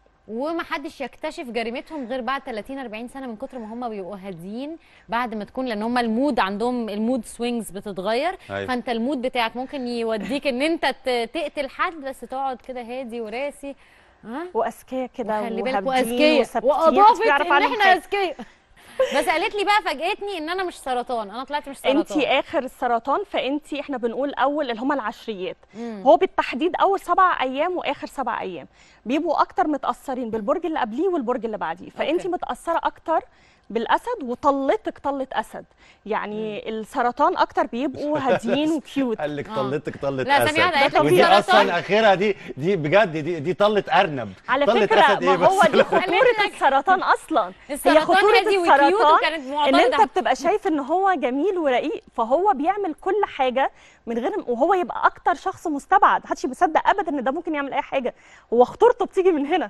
ومحدش يكتشف جريمتهم غير بعد 30 40 سنه من كتر ما هم بيبقوا هاديين بعد ما تكون لان هم المود عندهم المود سوينجز بتتغير أيوة. فانت المود بتاعك ممكن يوديك ان انت ت- تقتل حد بس تقعد كده هادي وراسي ها واذكياء كده وخلي بالك وهابدين واذكياء وثابتين، واضافت محدش بيعرف ان عنهم احنا حاجة. اذكياء بس قالت لي بقى فاجئتني ان انا مش سرطان انا طلعت مش سرطان انت اخر السرطان فانت احنا بنقول اول اللي هم العشريات مم. هو بالتحديد اول سبع ايام واخر سبع ايام بيبقوا اكتر متاثرين بالبرج اللي قبليه والبرج اللي بعديه فانت متاثره اكتر بالاسد وطلتك طلت اسد يعني السرطان اكتر بيبقوا هاديين وكيوت قال لك طلتك طلت لا، اسد ثانية واحدة، قالت لك ودي سرطان. اصلا اخرها دي دي بجد دي دي طلت ارنب على طلت فكره اسد ايه ما هو بس دي خطوره السرطان اصلا هي السرطان خطوره هادي وكيوت السرطان وكانت ان معترضة. انت بتبقى شايف ان هو جميل ورقيق فهو بيعمل كل حاجه من غير وهو يبقى اكتر شخص مستبعد محدش بيصدق ابدا ان ده ممكن يعمل اي حاجه هو خطورته بتيجي من هنا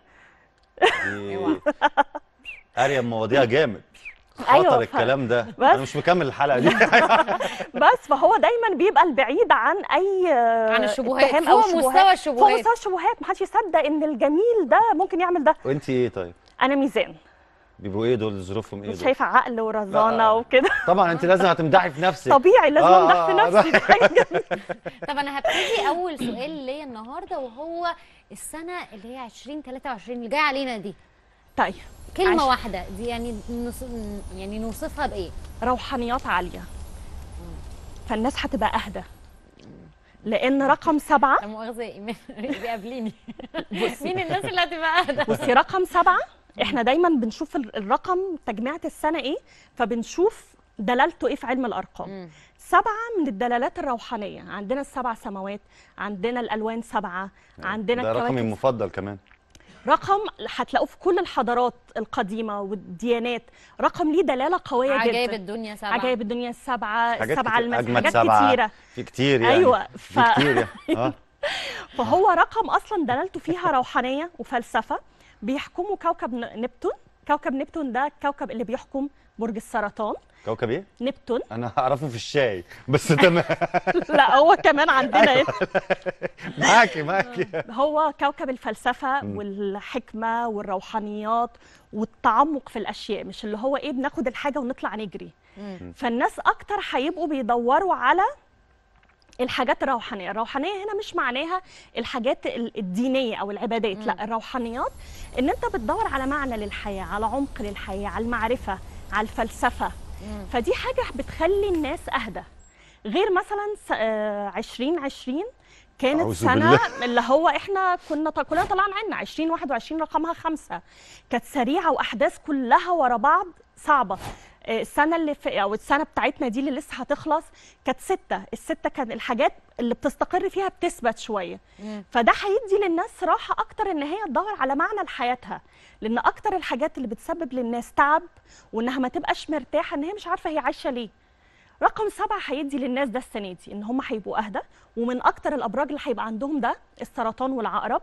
دي- اريم مواضيع جامد أيوة، خطر ف- الكلام ده بس. انا مش مكمل الحلقه دي بس فهو دايما بيبقى البعيد عن اي عن الشبهات. اتهام او فوق مستوى شبهات الشبهات. فوق مستوى الشبهات محدش يصدق ان الجميل ده ممكن يعمل ده وانت ايه طيب انا ميزان بيبقوا ايه دول ظروفهم ايه مش دول شايفه عقل ورزانه وكده طبعا انت لازم هتمدحي في نفسك طبيعي لازم آه، امدح في آه، نفسي دي حاجه جميله طب انا هبتدي اول سؤال ليا النهارده وهو السنه اللي هي 2023 اللي جايه علينا دي طيب كلمه عش- واحده دي يعني نص... يعني نوصفها بايه روحانيات عاليه فالناس هتبقى اهدى لان رقم سبعه لا مؤاخذه يا ايمان بيقابليني مين الناس اللي هتبقى قاعده بصي رقم سبعة احنا دايما بنشوف ال- الرقم تجميعة السنة ايه فبنشوف دلالته ايه في علم الارقام سبعة من الدلالات الروحانية عندنا السبع سماوات عندنا الالوان سبعة عندنا ده رقمي الكواكب المفضل كمان رقم هتلاقوه في كل الحضارات القديمة والديانات رقم ليه دلالة قوية جدا عجائب الدنيا سبعة. عجائب الدنيا السبعة حاجات السبعة كتير- المس اجمد حاجات سبعه كتيرة في كتير يعني أيوة، في كتير يعني اه فهو رقم اصلا دلالته فيها روحانيه وفلسفه بيحكمه كوكب ن- نبتون كوكب نبتون ده الكوكب اللي بيحكم برج السرطان كوكب ايه نبتون انا اعرفه في الشاي بس تمام لا هو كمان عندنا أيوة. معاكي معاكي هو كوكب الفلسفه مم. والحكمه والروحانيات والتعمق في الاشياء مش اللي هو ايه بناخد الحاجه ونطلع نجري مم. فالناس اكتر هيبقوا بيدوروا على الحاجات الروحانيه الروحانيه هنا مش معناها الحاجات ال- الدينيه او العبادات لا الروحانيات ان انت بتدور على معنى للحياه على عمق للحياه على المعرفه على الفلسفه فدي حاجه بتخلي الناس اهدى غير مثلا س- آه، 2020 كانت أعوذ سنه بالله. اللي هو احنا كنا ط- كلنا طلعنا عنا 2021 رقمها خمسة كانت سريعه واحداث كلها ورا بعض صعبه آه، السنه اللي في او السنه بتاعتنا دي اللي لسه هتخلص كانت ستة الستة كان الحاجات اللي بتستقر فيها بتثبت شويه فده هيدي للناس راحه اكتر ان هي تدور على معنى لحياتها لان اكتر الحاجات اللي بتسبب للناس تعب وانها ما تبقاش مرتاحه ان هي مش عارفه هي عايشه ليه رقم سبعة هيدي للناس ده السنة دي إن هم هيبقوا أهدى ومن أكتر الأبراج اللي هيبقى عندهم ده السرطان والعقرب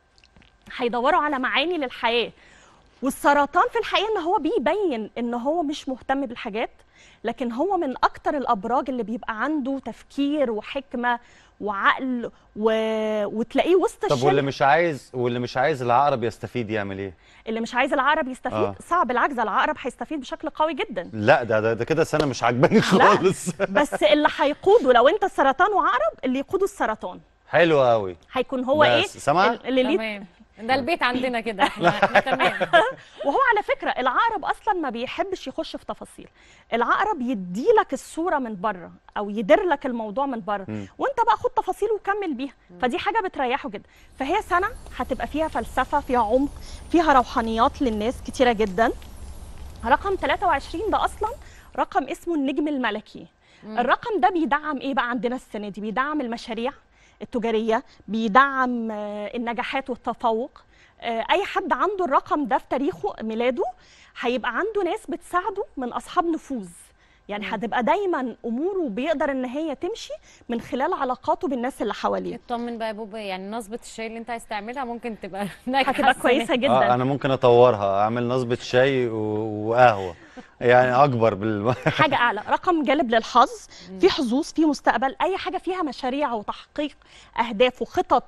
هيدوروا على معاني للحياة والسرطان في الحقيقة إن هو بيبين إن هو مش مهتم بالحاجات لكن هو من أكتر الأبراج اللي بيبقى عنده تفكير وحكمة وعقل و... وتلاقيه وسط طب الشله واللي مش عايز واللي مش عايز العقرب يستفيد يعمل ايه اللي مش عايز العقرب يستفيد آه. صعب العكس ده العقرب هيستفيد بشكل قوي جدا لا ده ده, ده كده سنه مش عجباني خالص بس اللي هيقوده لو انت سرطان وعقرب اللي يقوده السرطان حلو قوي هيكون هو بس ايه سامعة؟ اللي ليه تمام ده البيت عندنا كده احنا احنا تمام وهو على فكره العقرب اصلا ما بيحبش يخش في تفاصيل العقرب يديلك الصوره من بره او يدير لك الموضوع من بره مم. وانت بقى خد تفاصيل وكمل بيها فدي حاجه بتريحه جدا فهي سنه هتبقى فيها فلسفه فيها عمق فيها روحانيات للناس كتيره جدا رقم 23 ده اصلا رقم اسمه النجم الملكي مم. الرقم ده بيدعم ايه بقى عندنا السنه دي بيدعم المشاريع التجاريه بيدعم آه، النجاحات والتفوق آه، اي حد عنده الرقم ده في تاريخه ميلاده هيبقى عنده ناس بتساعده من اصحاب نفوذ يعني هتبقى دايما اموره بيقدر ان هي تمشي من خلال علاقاته بالناس اللي حواليه اطمن بقى يا بوبا يعني نصبة الشاي اللي انت عايز تعملها ممكن تبقى ناجحه هتبقى السنة كويسة دي. جدا. اه انا ممكن اطورها اعمل نصبه شاي و- وقهوه يعني اكبر بال حاجه اعلى رقم جالب للحظ في حظوظ في مستقبل اي حاجه فيها مشاريع وتحقيق اهداف وخطط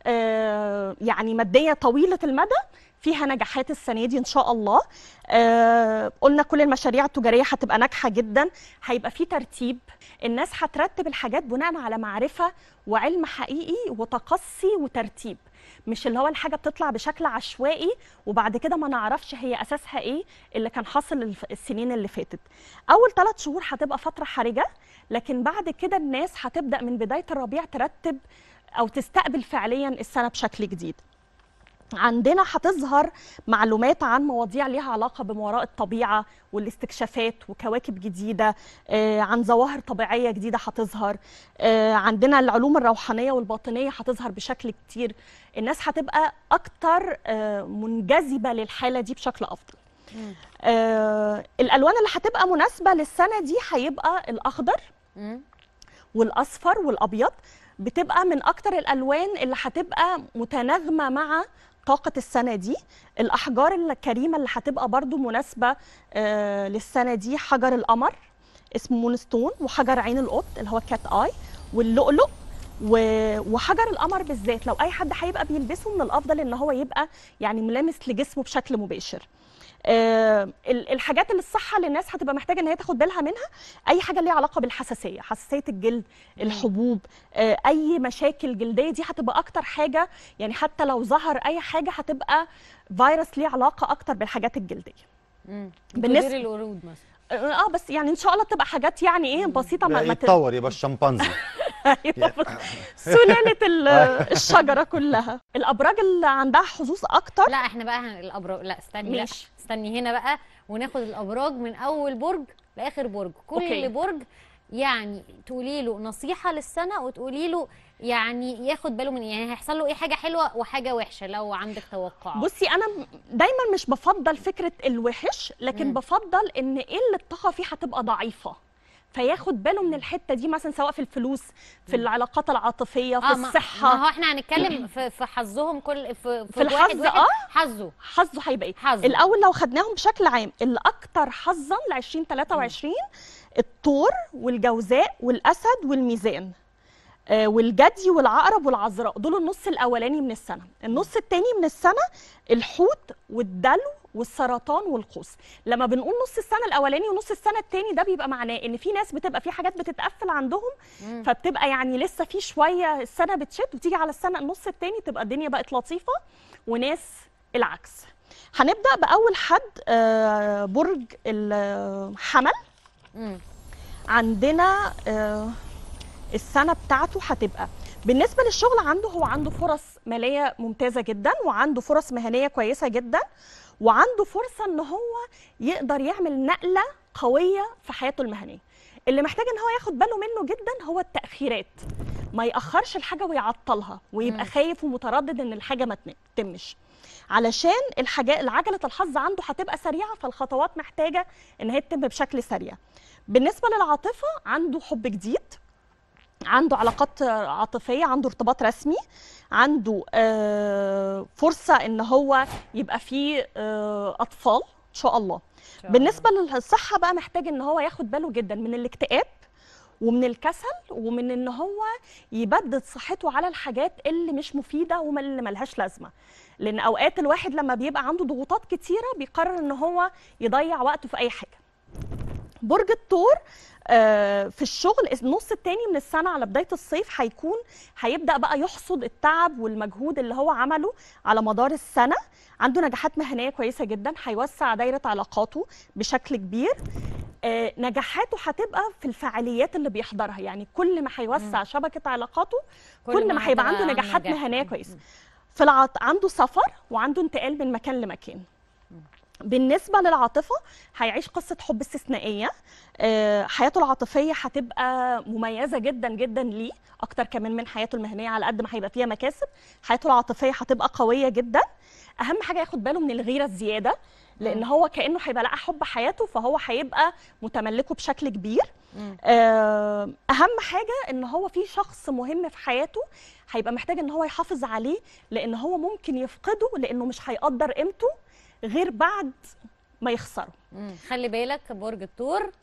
آه، يعني ماديه طويله المدى فيها نجاحات السنه دي ان شاء الله آه، قلنا كل المشاريع التجاريه هتبقى ناجحه جدا هيبقى في ترتيب الناس هترتب الحاجات بناء على معرفه وعلم حقيقي وتقصي وترتيب مش اللي هو الحاجه بتطلع بشكل عشوائي وبعد كده ما نعرفش هي اساسها ايه اللي كان حاصل الف- السنين اللي فاتت اول ثلاث شهور هتبقى فتره حرجه لكن بعد كده الناس هتبدا من بدايه الربيع ترتب او تستقبل فعليا السنه بشكل جديد عندنا هتظهر معلومات عن مواضيع ليها علاقة بما وراء الطبيعة والاستكشافات وكواكب جديدة آه، عن ظواهر طبيعية جديدة هتظهر آه، عندنا العلوم الروحانية والباطنية هتظهر بشكل كتير الناس هتبقى أكتر آه، منجذبة للحالة دي بشكل أفضل آه، الألوان اللي هتبقى مناسبة للسنة دي هيبقى الأخضر والاصفر والابيض بتبقى من اكتر الالوان اللي هتبقى متناغمه مع طاقة السنة دي الأحجار الكريمة اللي هتبقى برضو مناسبة آه للسنة دي حجر القمر اسمه مونستون وحجر عين القط اللي هو كات آي واللؤلؤ و- وحجر القمر بالذات لو أي حد هيبقى بيلبسه من الأفضل إن هو يبقى يعني ملامس لجسمه بشكل مباشر آه، ال- الحاجات اللي الصحه اللي الناس هتبقى محتاجه ان هي تاخد بالها منها اي حاجه ليها علاقه بالحساسيه حساسيه الجلد الحبوب آه، اي مشاكل جلديه دي هتبقى اكتر حاجه يعني حتى لو ظهر اي حاجه هتبقى فيروس ليه علاقه اكتر بالحاجات الجلديه بالنسبة- بالنسبه الورود مثلا اه بس يعني ان شاء الله تبقى حاجات يعني ايه بسيطه ما, ما ت- يتطور يبقى الشمبانزي أيوة، سلاله ال- الشجره كلها الابراج اللي عندها حظوظ اكتر لا احنا بقى هن- الابراج لا استني لا ماشي. استني هنا بقى وناخد الابراج من اول برج لاخر برج كل أوكي. برج يعني تقولي له نصيحه للسنه وتقولي له يعني ياخد باله من إيه؟ يعني هيحصل له ايه حاجه حلوه وحاجه وحشه لو عندك توقعات بصي انا م- دايما مش بفضل فكره الوحش لكن مم. بفضل ان قله الطاقه فيه هتبقى ضعيفه فياخد باله من الحته دي مثلا سواء في الفلوس في العلاقات العاطفيه في آه، ما- الصحه ما هو احنا هنتكلم في, في حظهم كل في, في الحظ واحد واحد اه حظه حظه هيبقى ايه حظه. الاول لو خدناهم بشكل عام الاكثر حظا ل 2023 الثور والجوزاء والاسد والميزان آه، والجدي والعقرب والعذراء دول النص الاولاني من السنه النص الثاني من السنه الحوت والدلو والسرطان والقوس لما بنقول نص السنه الاولاني ونص السنه الثاني ده بيبقى معناه ان في ناس بتبقى في حاجات بتتقفل عندهم مم. فبتبقى يعني لسه في شويه السنه بتشد وتيجي على السنه النص الثاني تبقى الدنيا بقت لطيفه وناس العكس هنبدا باول حد آه، برج الحمل عندنا آه، السنه بتاعته هتبقى بالنسبه للشغل عنده هو عنده فرص ماليه ممتازه جدا وعنده فرص مهنيه كويسه جدا وعنده فرصه ان هو يقدر يعمل نقله قويه في حياته المهنيه اللي محتاج ان هو ياخد باله منه جدا هو التاخيرات ما ياخرش الحاجه ويعطلها ويبقى مم. خايف ومتردد ان الحاجه ما تن- تتمش علشان الحاجات عجله الحظ عنده هتبقى سريعه فالخطوات محتاجه ان هي تتم بشكل سريع بالنسبه للعاطفه عنده حب جديد عنده علاقات عاطفيه عنده ارتباط رسمي عنده آه، فرصه ان هو يبقى فيه آه، اطفال ان شاء الله بالنسبه للصحه بقى محتاج ان هو ياخد باله جدا من الاكتئاب ومن الكسل ومن ان هو يبدد صحته على الحاجات اللي مش مفيده وما اللي ملهاش لازمه لان اوقات الواحد لما بيبقى عنده ضغوطات كتيره بيقرر ان هو يضيع وقته في اي حاجه برج الثور آه، في الشغل النص التاني من السنة على بداية الصيف هيكون هيبدأ بقى يحصد التعب والمجهود اللي هو عمله على مدار السنة عنده نجاحات مهنية كويسة جدا هيوسع دايرة علاقاته بشكل كبير آه، نجاحاته هتبقى في الفعاليات اللي بيحضرها يعني كل ما هيوسع شبكة علاقاته كل كل ما ما هيبقى هتبقى عنده عنده نجاحات نجاح. مهنية كويسة في العط... عنده سفر وعنده انتقال من مكان لمكان بالنسبة للعاطفة هيعيش قصة حب استثنائية آه، حياته العاطفية هتبقى مميزة جدا جدا ليه أكتر كمان من حياته المهنية على قد ما هيبقى فيها مكاسب حياته العاطفية هتبقى قوية جدا أهم حاجة ياخد باله من الغيرة الزيادة لأن هو كأنه هيبقى لقى حب حياته فهو هيبقى متملكه بشكل كبير آه، أهم حاجة إن هو في شخص مهم في حياته هيبقى محتاج إن هو يحافظ عليه لأن هو ممكن يفقده لأنه مش هيقدر قيمته غير بعد ما يخسره مم. خلي بالك برج الثور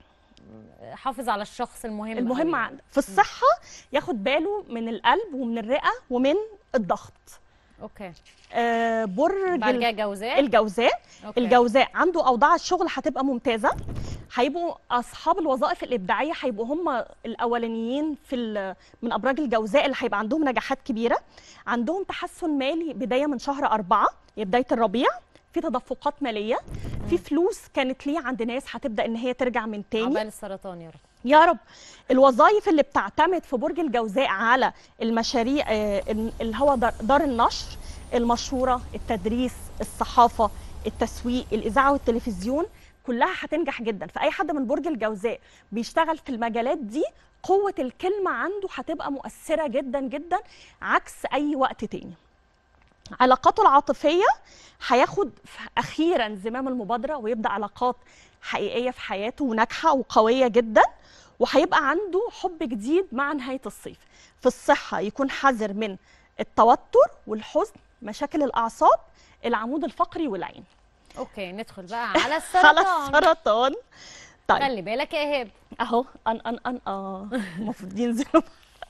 حافظ على الشخص المهم المهم أوي. عند- في الصحة ياخد باله من القلب ومن الرئة ومن الضغط اوكي آه برج بعد ال- كده جوزاء الجوزاء أوكي. الجوزاء عنده اوضاع الشغل هتبقى ممتازه هيبقوا اصحاب الوظائف الابداعيه هيبقوا هم الاولانيين في ال- من ابراج الجوزاء اللي هيبقى عندهم نجاحات كبيره عندهم تحسن مالي بدايه من شهر أربعة هي بدايه الربيع في تدفقات ماليه في فلوس كانت ليه عند ناس هتبدا ان هي ترجع من تاني عقبال السرطان يا رب يا رب الوظائف اللي بتعتمد في برج الجوزاء على المشاريع آه، اللي هو دار- دار النشر المشهوره التدريس الصحافه التسويق الاذاعه والتلفزيون كلها هتنجح جدا فاي حد من برج الجوزاء بيشتغل في المجالات دي قوه الكلمه عنده هتبقى مؤثره جدا جدا عكس اي وقت تاني علاقاته العاطفيه هياخد اخيرا زمام المبادره ويبدا علاقات حقيقيه في حياته وناجحه وقويه جدا وهيبقى عنده حب جديد مع نهايه الصيف في الصحه يكون حذر من التوتر والحزن مشاكل الاعصاب العمود الفقري والعين اوكي ندخل بقى على على السرطان السرطان طيب خلي بالك يا ايهاب اهو ان ان ان اه المفروض ينزلوا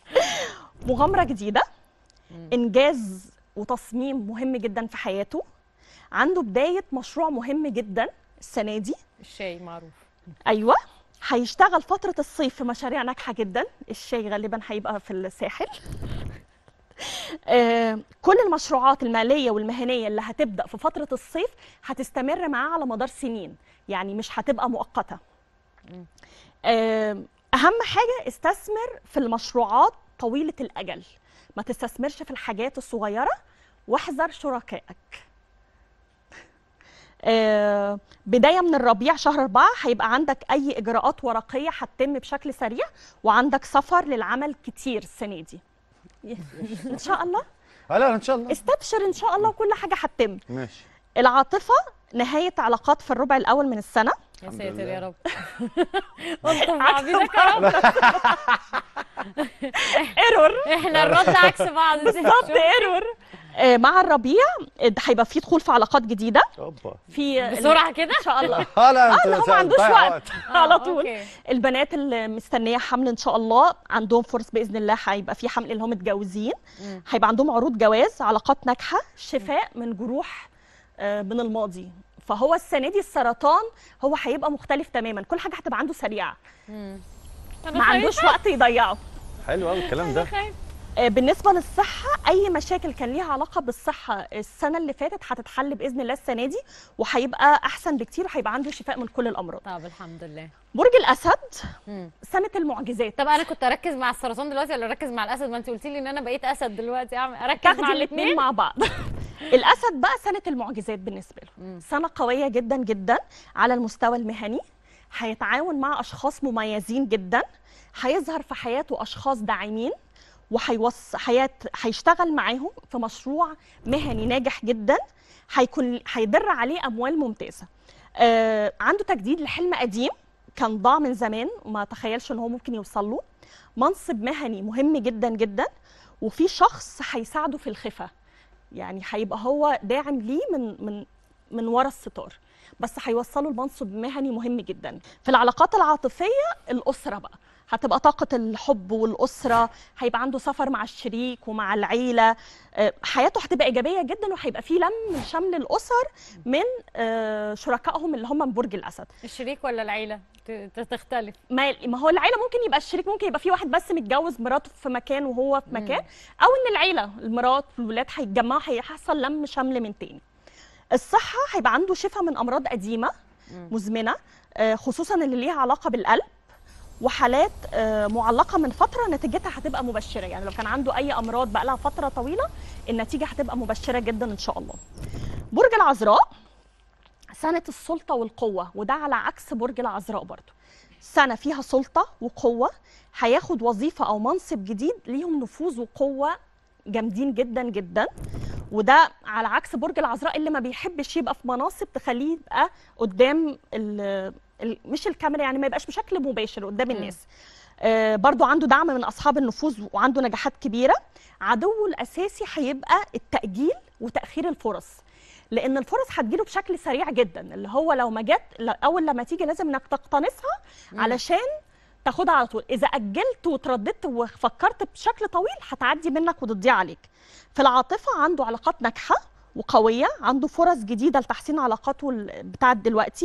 مغامره جديده انجاز وتصميم مهم جدا في حياته عنده بدايه مشروع مهم جدا السنه دي الشاي معروف ايوه هيشتغل فتره الصيف في مشاريع ناجحه جدا الشاي غالبا هيبقى في الساحل آه، كل المشروعات الماليه والمهنيه اللي هتبدا في فتره الصيف هتستمر معاه على مدار سنين يعني مش هتبقى مؤقته آه، اهم حاجه استثمر في المشروعات طويله الاجل ما تستثمرش في الحاجات الصغيره واحذر شركائك آه، بدايه من الربيع شهر أربعة هيبقى عندك اي اجراءات ورقيه هتتم بشكل سريع وعندك سفر للعمل كتير السنه دي ان شاء الله لا لا ان شاء الله استبشر ان شاء الله وكل حاجه هتتم ماشي العاطفه نهايه علاقات في الربع الاول من السنه يا الحمد ساتر لله. يا رب انت بعضينك يا رب ايرور احنا الرد عكس بعض بالظبط ايرور آه، مع الربيع آه، هيبقى في دخول في علاقات جديده اوبا في بسرعة كده؟ ان شاء الله اه لا اه انت اللي هو ما عندوش بتضيع وقت على آه، طول أوكي. البنات اللي مستنيه حمل ان شاء الله عندهم فرص باذن الله هيبقى في حمل اللي هم متجوزين مم. هيبقى عندهم عروض جواز علاقات ناجحه شفاء من جروح آه، من الماضي فهو السنه دي السرطان هو هيبقى مختلف تماما كل حاجه هتبقى عنده سريعه مم. ما عندوش وقت يضيعه حلو قوي الكلام ده آه، بالنسبه للصحه اي مشاكل كان ليها علاقه بالصحه السنه اللي فاتت هتتحل باذن الله السنه دي وهيبقى احسن بكتير وهيبقى عنده شفاء من كل الامراض طب الحمد لله برج الاسد مم. سنه المعجزات طب انا كنت اركز مع السرطان دلوقتي ولا اركز مع الاسد ما انت قلتي لي ان انا بقيت اسد دلوقتي اعمل اركز تاخدي مع الاثنين الاثنين مع بعض الاسد بقى سنه المعجزات بالنسبه له مم. سنه قويه جدا جدا على المستوى المهني هيتعاون مع اشخاص مميزين جدا هيظهر في حياته اشخاص داعمين وهيوص حياه هيشتغل معاهم في مشروع مهني ناجح جدا هيكون هيدر عليه اموال ممتازه آه عنده تجديد لحلم قديم كان ضاع من زمان وما تخيلش ان هو ممكن يوصل له منصب مهني مهم جدا جدا وفي شخص هيساعده في الخفه يعني هيبقى هو داعم ليه من من من ورا الستار بس هيوصله لمنصب مهني مهم جدا في العلاقات العاطفيه الاسره بقى هتبقى طاقة الحب والأسرة هيبقى عنده سفر مع الشريك ومع العيلة آه، حياته هتبقى إيجابية جدا وهيبقى فيه لم شمل الأسر من آه، شركائهم اللي هم من برج الأسد الشريك ولا العيله ت- ت- تختلف ما ما هو العيله ممكن يبقى الشريك ممكن يبقى في واحد بس متجوز مراته في مكان وهو في مكان او ان العيله المرات والولاد هيتجمعوا هيحصل لم شمل من تاني الصحه هيبقى عنده شفاء من امراض قديمه مزمنه آه، خصوصا اللي ليها علاقه بالقلب وحالات آه، معلقه من فتره نتيجتها هتبقى مبشره يعني لو كان عنده اي امراض بقى لها فتره طويله النتيجه هتبقى مبشره جدا ان شاء الله برج العذراء سنة السلطة والقوة وده على عكس برج العذراء برضو سنة فيها سلطة وقوة هياخد وظيفة أو منصب جديد ليهم نفوذ وقوة جامدين جدا جدا وده على عكس برج العذراء اللي ما بيحبش يبقى في مناصب تخليه يبقى قدام ال ال مش الكاميرا يعني ما يبقاش بشكل مباشر قدام الناس آه برضو عنده دعم من أصحاب النفوذ وعنده نجاحات كبيرة عدوه الأساسي هيبقى التأجيل وتأخير الفرص لان الفرص هتجيله بشكل سريع جدا اللي هو لو ما جت ل- اول لما تيجي لازم انك تقتنصها مم. علشان تاخدها على طول اذا اجلت وترددت وفكرت بشكل طويل هتعدي منك وتضيع عليك في العاطفه عنده علاقات ناجحه وقويه عنده فرص جديده لتحسين علاقاته ال- بتاعت دلوقتي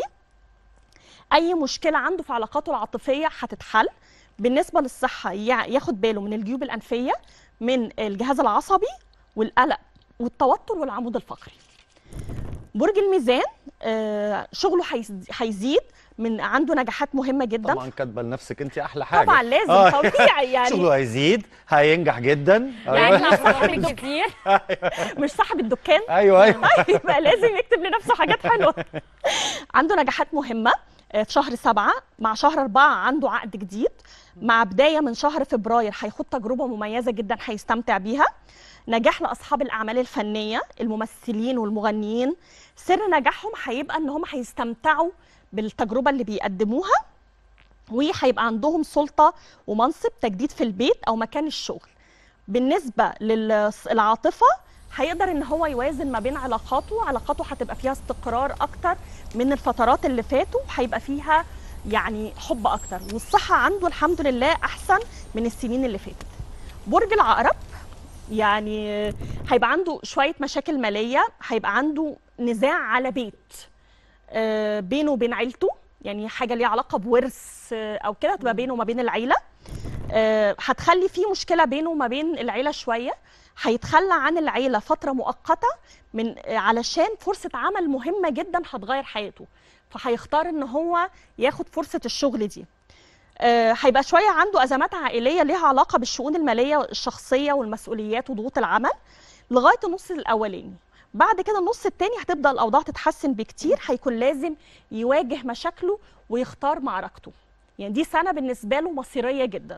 اي مشكله عنده في علاقاته العاطفيه هتتحل بالنسبه للصحه يع- ياخد باله من الجيوب الانفيه من الجهاز العصبي والقلق والتوتر والعمود الفقري برج الميزان آه، شغله هيز- هيزيد من عنده نجاحات مهمه جدا طبعا كاتبه لنفسك انت احلى حاجه طبعا لازم آه. طبيعي يعني شغله هيزيد هينجح جدا يعني أيوة. مع صاحب الدكان مش صاحب الدكان ايوه ايوه يبقى لازم يكتب لنفسه حاجات حلوه عنده نجاحات مهمه آه، في شهر سبعة مع شهر أربعة عنده عقد جديد مع بداية من شهر فبراير هيخوض تجربة مميزة جدا هيستمتع بيها نجاح لأصحاب الأعمال الفنية الممثلين والمغنيين سر نجاحهم هيبقى إن هم هيستمتعوا بالتجربة اللي بيقدموها وهيبقى عندهم سلطة ومنصب تجديد في البيت أو مكان الشغل بالنسبة للعاطفة هيقدر ان هو يوازن ما بين علاقاته علاقاته هتبقى فيها استقرار اكتر من الفترات اللي فاتوا هيبقى فيها يعني حب اكتر والصحة عنده الحمد لله احسن من السنين اللي فاتت برج العقرب يعني هيبقى عنده شوية مشاكل مالية هيبقى عنده نزاع على بيت آه، بينه وبين عيلته يعني حاجة ليها علاقة بورث آه، أو كده هتبقى بينه وما بين العيلة آه، هتخلي في مشكلة بينه وما بين العيلة شوية هيتخلى عن العيلة فترة مؤقتة من آه، علشان فرصة عمل مهمة جدا هتغير حياته فهيختار ان هو ياخد فرصة الشغل دي آه، هيبقى شوية عنده أزمات عائلية ليها علاقة بالشؤون المالية الشخصية والمسؤوليات وضغوط العمل لغاية النص الأولاني بعد كده النص التاني هتبدأ الأوضاع تتحسن بكتير هيكون لازم يواجه مشاكله ويختار معركته يعني دي سنة بالنسبة له مصيرية جدا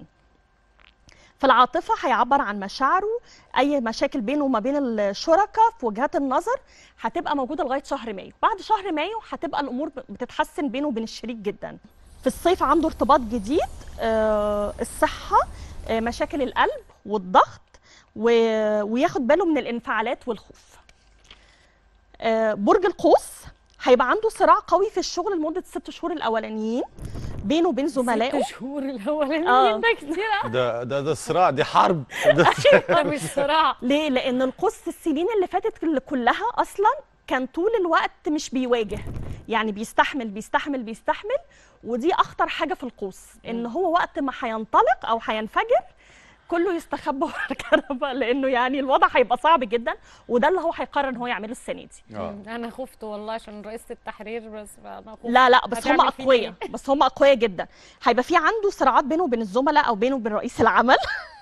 في العاطفة هيعبر عن مشاعره أي مشاكل بينه وما بين الشركاء في وجهات النظر هتبقى موجودة لغاية شهر مايو بعد شهر مايو هتبقى الأمور بتتحسن بينه وبين الشريك جدا في الصيف عنده ارتباط جديد آه، الصحة آه، مشاكل القلب والضغط و- وياخد باله من الانفعالات والخوف آه، برج القوس هيبقى عنده صراع قوي في الشغل لمدة ست شهور الأولانيين بينه وبين زملائه ست شهور الاولانيين آه. ده كتير أوي. ده ده ده صراع دي حرب ده ده مش صراع ليه؟ لأن القوس السنين اللي فاتت اللي كلها أصلا كان طول الوقت مش بيواجه يعني بيستحمل بيستحمل بيستحمل ودي أخطر حاجة في القوس إن هو وقت ما هينطلق أو هينفجر كله يستخبى ورا الكنبه لانه يعني الوضع هيبقى صعب جدا وده اللي هو هيقرر ان هو يعمله السنه دي مم. انا خفت والله عشان رئيسه التحرير بس انا خفت لا لا بس هم هتعمل فينا اقوياء إيه؟ بس هم اقوياء جدا هيبقى في عنده صراعات بينه وبين الزملاء او بينه وبين رئيس العمل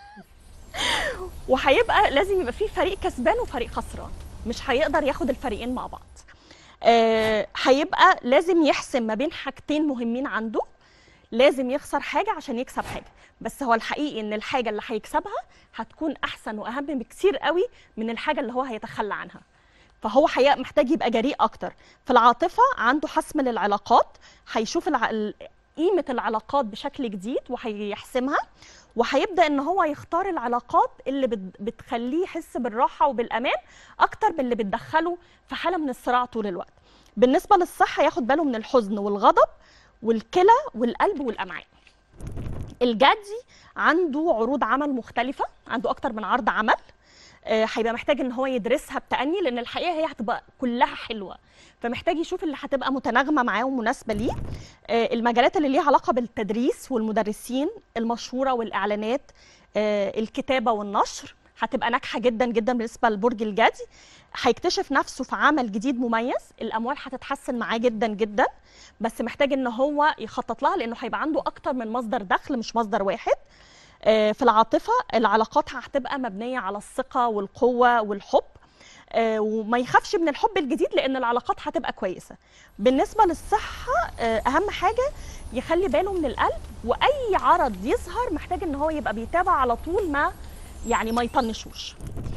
وهيبقى لازم يبقى في فريق كسبان وفريق خسران مش هيقدر ياخد الفريقين مع بعض آه، هيبقى لازم يحسم ما بين حاجتين مهمين عنده لازم يخسر حاجة عشان يكسب حاجة بس هو الحقيقي ان الحاجة اللي هيكسبها هتكون احسن واهم بكثير قوي من الحاجة اللي هو هيتخلى عنها فهو حقيقة محتاج يبقى جريء اكتر في العاطفة عنده حسم للعلاقات هيشوف الع... ال- قيمة العلاقات بشكل جديد وهيحسمها وهيبدا ان هو يختار العلاقات اللي بت- بتخليه يحس بالراحه وبالامان اكتر من اللي بتدخله في حاله من الصراع طول الوقت بالنسبه للصحه ياخد باله من الحزن والغضب والكلى والقلب والامعاء الجدي عنده عروض عمل مختلفه عنده اكتر من عرض عمل آه، هيبقى محتاج ان هو يدرسها بتأني لان الحقيقه هي هتبقى كلها حلوه فمحتاج يشوف اللي هتبقى متناغمه معاه ومناسبه ليه آه، المجالات اللي ليها علاقه بالتدريس والمدرسين المشهوره والاعلانات آه، الكتابه والنشر هتبقى ناجحه جدا جدا بالنسبه لبرج الجدي هيكتشف نفسه في عمل جديد مميز الاموال هتتحسن معاه جدا جدا بس محتاج ان هو يخطط لها لانه هيبقى عنده اكتر من مصدر دخل مش مصدر واحد آه، في العاطفه العلاقات هتبقى مبنيه على الثقه والقوه والحب آه، وما يخافش من الحب الجديد لان العلاقات هتبقى كويسه بالنسبه للصحه آه، اهم حاجه يخلي باله من القلب واي عرض يظهر محتاج ان هو يبقى بيتابع على طول ما يعني ما يطنشوش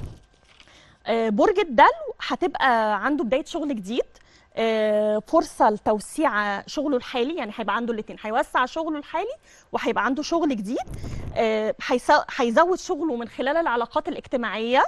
آه، برج الدلو هتبقى عنده بدايه شغل جديد آه، فرصه لتوسيع شغله الحالي يعني هيبقى عنده الاثنين هيوسع شغله الحالي وهيبقى عنده شغل جديد آه، هيسا- هيزود شغله من خلال العلاقات الاجتماعيه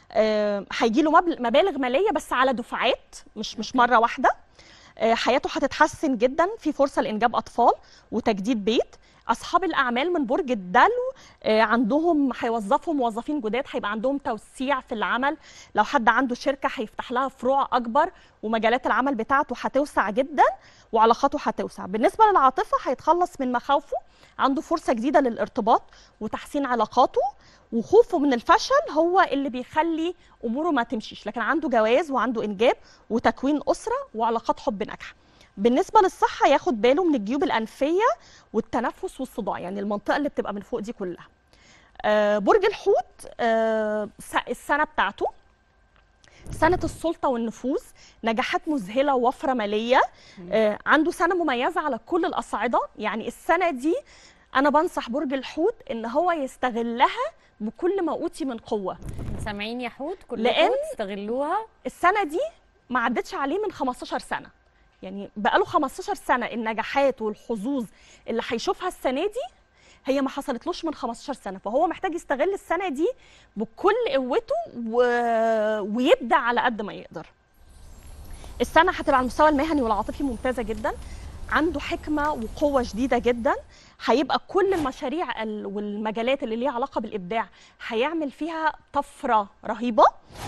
هيجي له مبالغ ماليه بس على دفعات مش مش مره واحده آه، حياته هتتحسن جدا في فرصه لانجاب اطفال وتجديد بيت اصحاب الاعمال من برج الدلو آه، عندهم هيوظفوا موظفين جداد هيبقى عندهم توسيع في العمل لو حد عنده شركه هيفتح لها فروع اكبر ومجالات العمل بتاعته هتوسع جدا وعلاقاته هتوسع بالنسبه للعاطفه هيتخلص من مخاوفه عنده فرصه جديده للارتباط وتحسين علاقاته وخوفه من الفشل هو اللي بيخلي اموره ما تمشيش لكن عنده جواز وعنده انجاب وتكوين اسره وعلاقات حب ناجحه بالنسبه للصحه ياخد باله من الجيوب الانفيه والتنفس والصداع يعني المنطقه اللي بتبقى من فوق دي كلها آه، برج الحوت آه، س- السنه بتاعته سنة السلطة والنفوذ نجاحات مذهلة ووفرة مالية آه، عنده سنة مميزة على كل الأصعدة يعني السنة دي أنا بنصح برج الحوت إن هو يستغلها بكل ما أوتي من قوة سامعين يا حوت كلكم لأن تستغلوها السنة دي ما عدتش عليه من 15 سنة يعني بقاله 15 سنة النجاحات والحظوظ اللي هيشوفها السنة دي هي ما حصلتلوش من 15 سنة فهو محتاج يستغل السنة دي بكل قوته و... ويبدع على قد ما يقدر السنة هتبقى على المستوى المهني والعاطفي ممتازة جدا عنده حكمة وقوة شديدة جدا هيبقى كل المشاريع ال- والمجالات اللي ليها علاقة بالإبداع هيعمل فيها طفرة رهيبة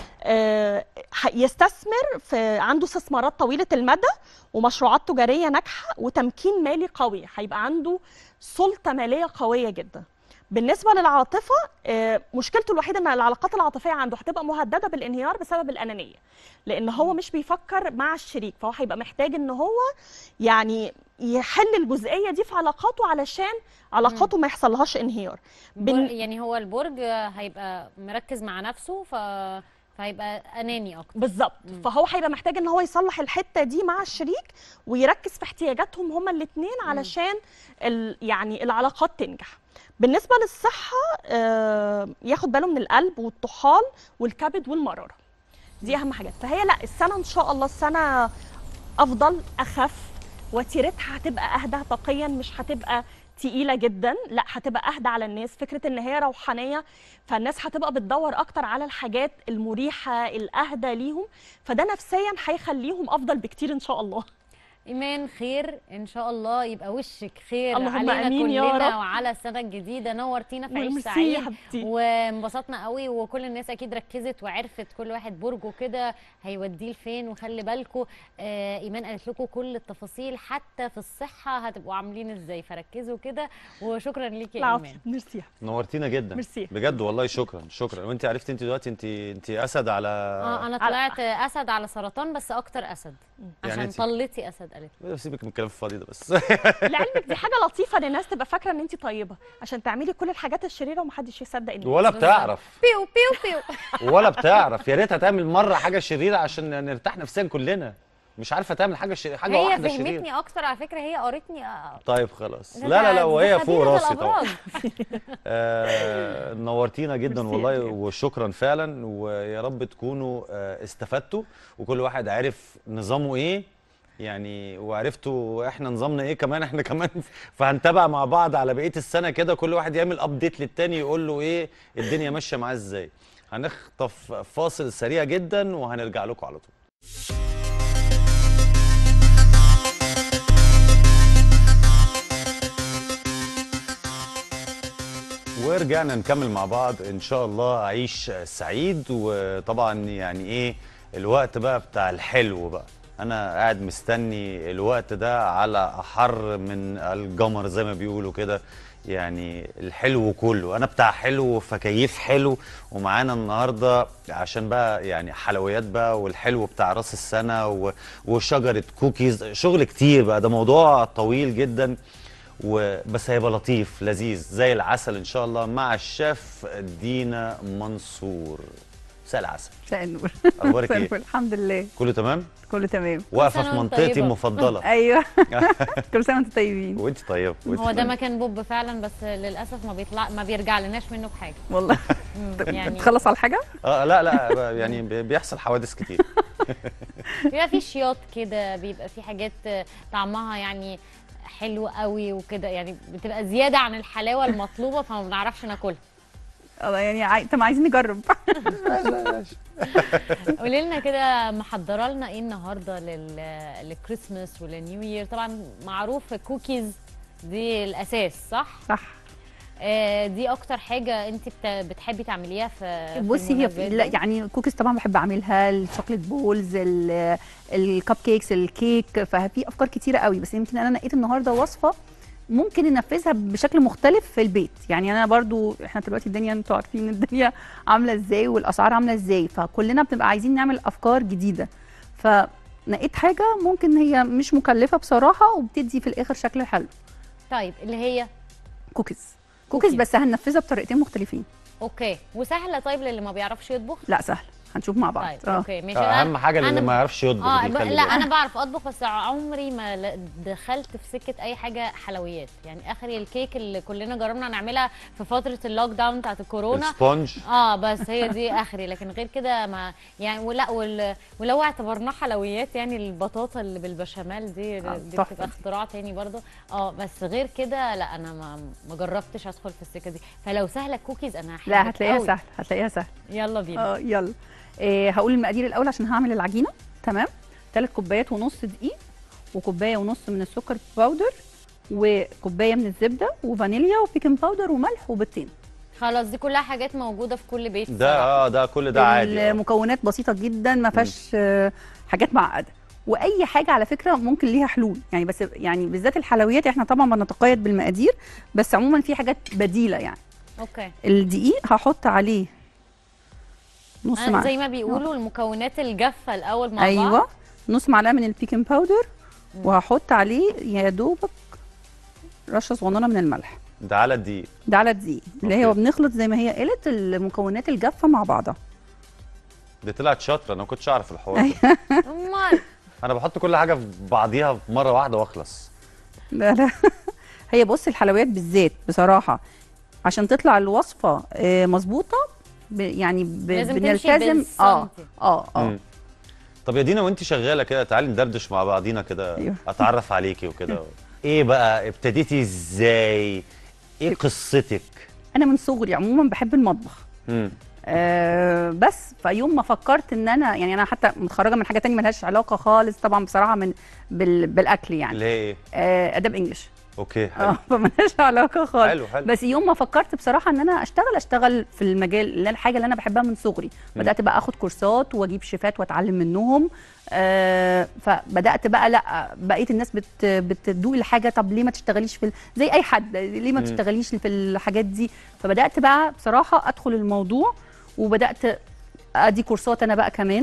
آه، ه- يستثمر في عنده استثمارات طويلة المدى ومشروعات تجارية ناجحة وتمكين مالي قوي هيبقى عنده سلطة مالية قوية جدا بالنسبة للعاطفة آه، مشكلته الوحيدة ان العلاقات العاطفية عنده هتبقى مهددة بالانهيار بسبب الأنانية لأن هو مش بيفكر مع الشريك فهو هيبقى محتاج ان هو يعني يحل الجزئية دي في علاقاته علشان علاقاته ما يحصلهاش انهيار بر... يعني هو البرج هيبقى مركز مع نفسه ف... فهيبقى اناني اكتر بالظبط فهو هيبقى محتاج ان هو يصلح الحته دي مع الشريك ويركز في احتياجاتهم هما الاثنين علشان ال يعني العلاقات تنجح بالنسبه للصحه آه، ياخد باله من القلب والطحال والكبد والمراره دي اهم حاجات فهي لا السنه ان شاء الله السنه افضل اخف وتيرتها هتبقى اهدى طاقيا مش هتبقى تقيله جدا لا هتبقى اهدى على الناس فكره ان هي روحانيه فالناس هتبقى بتدور اكتر على الحاجات المريحه الاهدى ليهم فده نفسيا هيخليهم افضل بكتير ان شاء الله ايمان خير ان شاء الله يبقى وشك خير اللهم علينا آمين يا كلنا رب. وعلى السنه الجديده نورتينا في عيش ميرسي يا سعيد حبيبتي. وانبسطنا قوي وكل الناس اكيد ركزت وعرفت كل واحد برجه كده هيوديه لفين وخلي بالكم آه ايمان قالت لكم كل التفاصيل حتى في الصحه هتبقوا عاملين ازاي فركزوا كده وشكرا ليكي يا العفو ايمان ميرسي نورتينا جدا ميرسي. بجد والله شكرا شكرا وانت عرفتي انت دلوقتي انت انت اسد على اه انا طلعت اسد على سرطان بس اكتر اسد يعني عشان انت- طلتي اسد قالت بس سيبك من الكلام الفاضي ده بس لعلمك دي حاجه لطيفه للناس تبقى فاكره ان انت طيبه عشان تعملي كل الحاجات الشريره ومحدش يصدق ان ولا بتعرف بيو بيو بيو ولا بتعرف يا ريتها تعمل مره حاجه شريره عشان نرتاح نفسيا كلنا مش عارفه تعمل حاجه شريره حاجه هي واحده شريره فهمتني اكتر على فكره هي قرتني آه، طيب خلاص ده لا لا لا ده وهي خبيرة فوق راسي طبعا الأمراض. آه نورتينا جدا ميرسي والله يا وشكرا فعلا ويا رب تكونوا آه استفدتوا وكل واحد عارف نظامه ايه يعني وعرفتوا احنا نظامنا ايه كمان احنا كمان فهنتابع مع بعض على بقيه السنه كده كل واحد يعمل ابديت للتاني يقول له ايه الدنيا ماشيه معاه ازاي هنخطف فاصل سريع جدا وهنرجع لكم على طول ورجعنا نكمل مع بعض ان شاء الله عيش سعيد وطبعا يعني ايه الوقت بقى بتاع الحلو بقى انا قاعد مستني الوقت ده على احر من الجمر زي ما بيقولوا كده يعني الحلو كله انا بتاع حلو فكيف حلو ومعانا النهارده عشان بقى يعني حلويات بقى والحلو بتاع راس السنه و- وشجره كوكيز شغل كتير بقى ده موضوع طويل جدا وبس هيبقى لطيف لذيذ زي العسل ان شاء الله مع الشيف دينا منصور مساء العسل مساء النور أخبارك مساء إيه؟ الفل. الحمد لله كله تمام كله تمام واقفه كل في سنة وأنت منطقتي طيبة. المفضله ايوه كل سنه وانتم طيبين وانت طيب وانت هو ده طيب. مكان بوب فعلا بس للاسف ما بيطلع ما بيرجع لناش منه بحاجه والله مم، يعني تخلص على حاجه اه لا لا يعني بي- بيحصل حوادث كتير بيبقى في شياط كده بيبقى في حاجات طعمها يعني حلو قوي وكده يعني بتبقى زياده عن الحلاوه المطلوبه فما بنعرفش ناكلها اه يعني عاي... طب عايزين نجرب قولي لنا كده محضره لنا ايه النهارده لل... للكريسماس وللنيو يير طبعا معروف الكوكيز دي الاساس صح صح آه دي اكتر حاجه انت بت... بتحبي تعمليها في في بصي هي المناسبات في لا دي؟ يعني كوكيز طبعا بحب اعملها الشوكليت بولز ال- الكب كيكس الكيك ففي افكار كتيره قوي بس يمكن انا نقيت النهارده وصفه ممكن ننفذها بشكل مختلف في البيت يعني انا برضو احنا دلوقتي الدنيا انتوا عارفين الدنيا عامله ازاي والاسعار عامله ازاي فكلنا بنبقى عايزين نعمل افكار جديده فنقيت حاجه ممكن هي مش مكلفه بصراحه وبتدي في الاخر شكل حلو طيب اللي هي كوكيز كوكيز بس هننفذها بطريقتين مختلفين اوكي وسهله طيب للي ما بيعرفش يطبخ لا سهل هنشوف مع بعض طيب اوكي ماشي آه، أنا- اهم حاجه اللي أنا- ما يعرفش يطبخ اه دي ب- خلي لا بالك. انا بعرف اطبخ بس عمري ما ل- دخلت في سكه اي حاجه حلويات يعني اخري الكيك اللي كلنا جربنا نعملها في فتره اللوك داون بتاعت الكورونا السبونج اه بس هي دي اخري لكن غير كده ما يعني ولا وال ولو اعتبرناه حلويات يعني البطاطا اللي بالبشاميل دي آه، دي تحفة بتبقى اختراع تاني برضو اه بس غير كده لا انا ما ما جربتش ادخل في السكه دي فلو سهله الكوكيز انا هحبك لا هتلاقيها قوي. سهل هتلاقيها سهل يلا بينا اه يلا إيه هقول المقادير الاول عشان هعمل العجينه تمام ثلاث كوبايات ونص دقيق وكوبايه ونص من السكر باودر وكوبايه من الزبده وفانيليا وبيكنج باودر وملح وبيضتين خلاص دي كلها حاجات موجوده في كل بيت ده اه ده كل ده عادي آه. المكونات بسيطه جدا ما فيهاش آه، حاجات معقده واي حاجه على فكره ممكن ليها حلول يعني بس يعني بالذات الحلويات احنا طبعا بنتقيد بالمقادير بس عموما في حاجات بديله يعني اوكي الدقيق هحط عليه نص أنا معلقه زي ما بيقولوا المكونات الجافه الاول مع ايوه بعض نص معلقه من البيكنج باودر وهحط عليه يا دوبك رشه صغننه من الملح ده على الدقيق ده على الدقيق اللي هو بنخلط زي ما هي قالت المكونات الجافه مع بعضها دي طلعت شاطره انا ما كنتش اعرف الحوار ده امال انا بحط كل حاجه في بعضيها في مره واحده واخلص لا لا هي بص الحلويات بالذات بصراحه عشان تطلع الوصفه آه، مظبوطه ب- يعني ب- لازم تمشي بنلتزم اه بالسنتي. اه اه مم. طب يا دينا وانت شغاله كده تعالي ندردش مع بعضينا كده أيوه. اتعرف عليكي وكده ايه بقى ابتديتي ازاي ايه قصتك انا من صغري عموما بحب المطبخ مم. آه بس فيوم ما فكرت ان انا يعني انا حتى متخرجه من حاجه تانية ملهاش علاقه خالص طبعا بصراحه من بال بالاكل يعني اللي هي ايه آه اداب انجلش اوكي حلو اه فملهاش علاقه خالص حلو، حلو. بس يوم ما فكرت بصراحه ان انا اشتغل اشتغل في المجال اللي الحاجه اللي انا بحبها من صغري مم. بدات بقى اخد كورسات واجيب شيفات واتعلم منهم آه فبدات بقى لا بقيت الناس بت بتدوق الحاجه طب ليه ما تشتغليش في ال- زي اي حد ليه ما مم. تشتغليش في الحاجات دي فبدات بقى بصراحه ادخل الموضوع وبدات ادي كورسات انا بقى كمان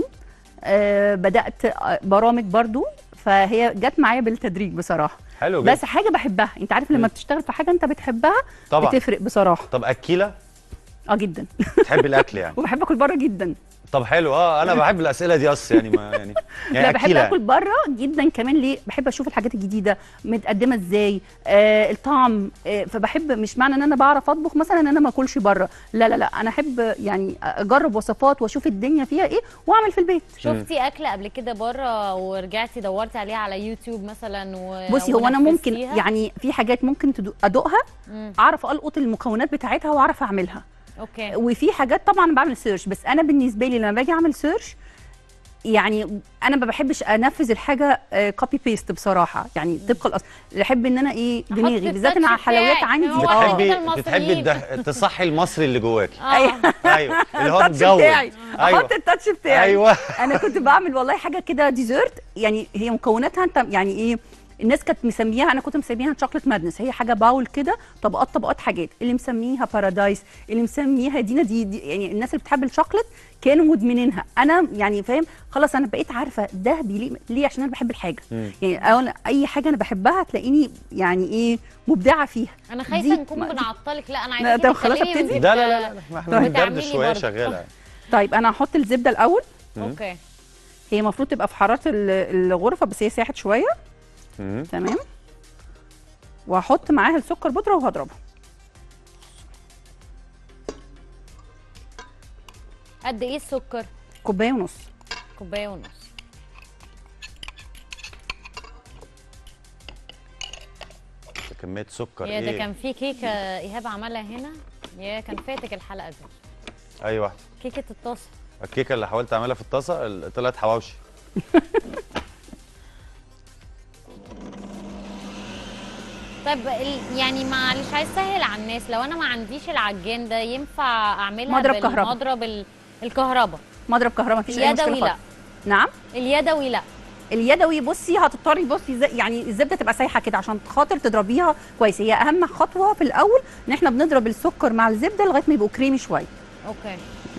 آه بدات آه، برامج برضو فهي جت معايا بالتدريج بصراحه حلو جدا بس حاجه بحبها انت عارف لما بتشتغل في حاجه انت بتحبها طبعا. بتفرق بصراحه طب اكيله اه جدا بتحبي الاكل يعني وبحب اكل بره جدا طب حلو اه انا بحب الاسئله دي اصلا يعني ما يعني يعني لا بحب أكيلة اكل بره جدا كمان ليه بحب اشوف الحاجات الجديده متقدمه ازاي آه الطعم آه فبحب مش معنى ان انا بعرف اطبخ مثلا ان انا ما اكلش بره لا لا لا انا احب يعني اجرب وصفات واشوف الدنيا فيها ايه واعمل في البيت شفتي اكله قبل كده بره ورجعتي دورتي عليها على يوتيوب مثلا و... بصي هو انا ممكن ونفذتيها؟ يعني في حاجات ممكن تدو- ادوقها مم. اعرف القط المكونات بتاعتها واعرف اعملها اوكي وفي حاجات طبعا بعمل سيرش بس انا بالنسبه لي لما باجي اعمل سيرش يعني انا ما بحبش انفذ الحاجه كوبي بيست بصراحه يعني طبق الاصل بحب ان انا ايه دماغي بالذات ان على الحلويات عندي بتحبي بتحبي الده- تصحي المصري اللي جواكي ايوه ايوه اللي هو التاتش مجود بتاعي احط التاتش بتاعي أيوة. انا كنت بعمل والله حاجه كده ديزرت يعني هي مكوناتها انت يعني ايه الناس كانت مسميها انا كنت مسميها شوكليت مادنس هي حاجه باول كده طبقات طبقات حاجات اللي مسميها بارادايس اللي مسميها دينا دي, دي يعني الناس اللي بتحب الشوكليت كانوا مدمنينها انا يعني فاهم خلاص انا بقيت عارفه ده بيليق ليه عشان انا بحب الحاجه مم. يعني أول اي حاجه انا بحبها تلاقيني يعني ايه مبدعه فيها انا خايفه دي- نكون ما- بنعطلك لا انا لا، عايزاكي طب خلاص تخليني ابتدي؟ وانت لا لا لا لا ما احنا بتعملي بندردش شويه برضه. شغاله طيب انا هحط الزبده الاول اوكي هي المفروض تبقى في حراره ال- الغرفه بس هي ساحت شويه مم. تمام وهحط معاها السكر بودره وهضربها قد ايه السكر كوبايه ونص كوبايه ونص ده كميه سكر يا ده ايه كان في كيكه ايهاب عملها هنا يا كان فاتك الحلقه دي ايوه كيكه الطاسه الكيكه اللي حاولت اعملها في الطاسه ال- طلعت حواوشي طيب ال- يعني معلش عايز اسهل على الناس لو انا ما عنديش العجان ده ينفع اعملها مضرب كهربا. بالمضرب ال- الكهرباء مضرب كهرباء مفيش اي مشكله اليدوي لا خالص نعم اليدوي لا اليدوي بصي هتضطري بصي زي يعني الزبده تبقى سايحه كده عشان خاطر تضربيها كويس هي اهم خطوه في الاول ان احنا بنضرب السكر مع الزبده لغايه ما يبقوا كريمي شويه اوكي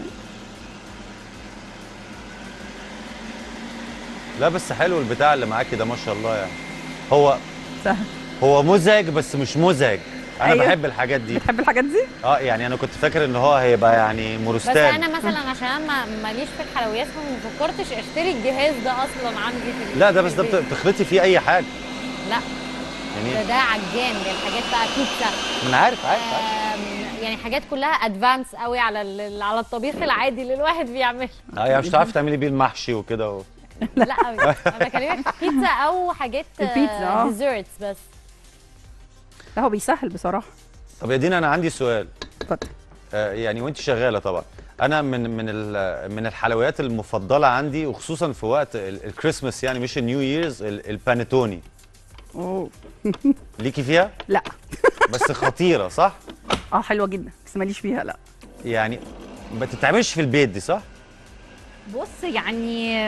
لا بس حلو البتاع اللي معاكي ده ما شاء الله يعني هو سهل هو مزعج بس مش مزعج انا أيوه. بحب الحاجات دي بتحب الحاجات دي اه يعني انا كنت فاكر ان هو هيبقى يعني بس مرستان انا مثلا عشان أنا ما- ماليش في الحلويات فما فكرتش اشتري الجهاز ده اصلا عندي في ال- لا ده في بس ده البيت. بت- بتخلطي فيه اي حاجه لا ده يعني ده عجان ده الحاجات بقى بيتزا ما انا عارف عارف, عارف. آم، يعني حاجات كلها ادفانس قوي على ال- على الطبيخ العادي اللي الواحد بيعمله اه يعني مش هتعرفي تعملي بيه المحشي وكده و... لا قوي انا بكلمك بيتزا او حاجات البيتزا، آه. ديزرتس بس لا هو بيسهل بصراحه طب يا دينا انا عندي سؤال اتفضل آه يعني وانت شغاله طبعا انا من من ال- من الحلويات المفضله عندي وخصوصا في وقت ال- الكريسماس يعني مش النيو ييرز ال- البانيتوني اوه ليكي فيها لا بس خطيره صح اه حلوه جدا بس ماليش فيها لا يعني ما تتعملش في البيت دي صح بص يعني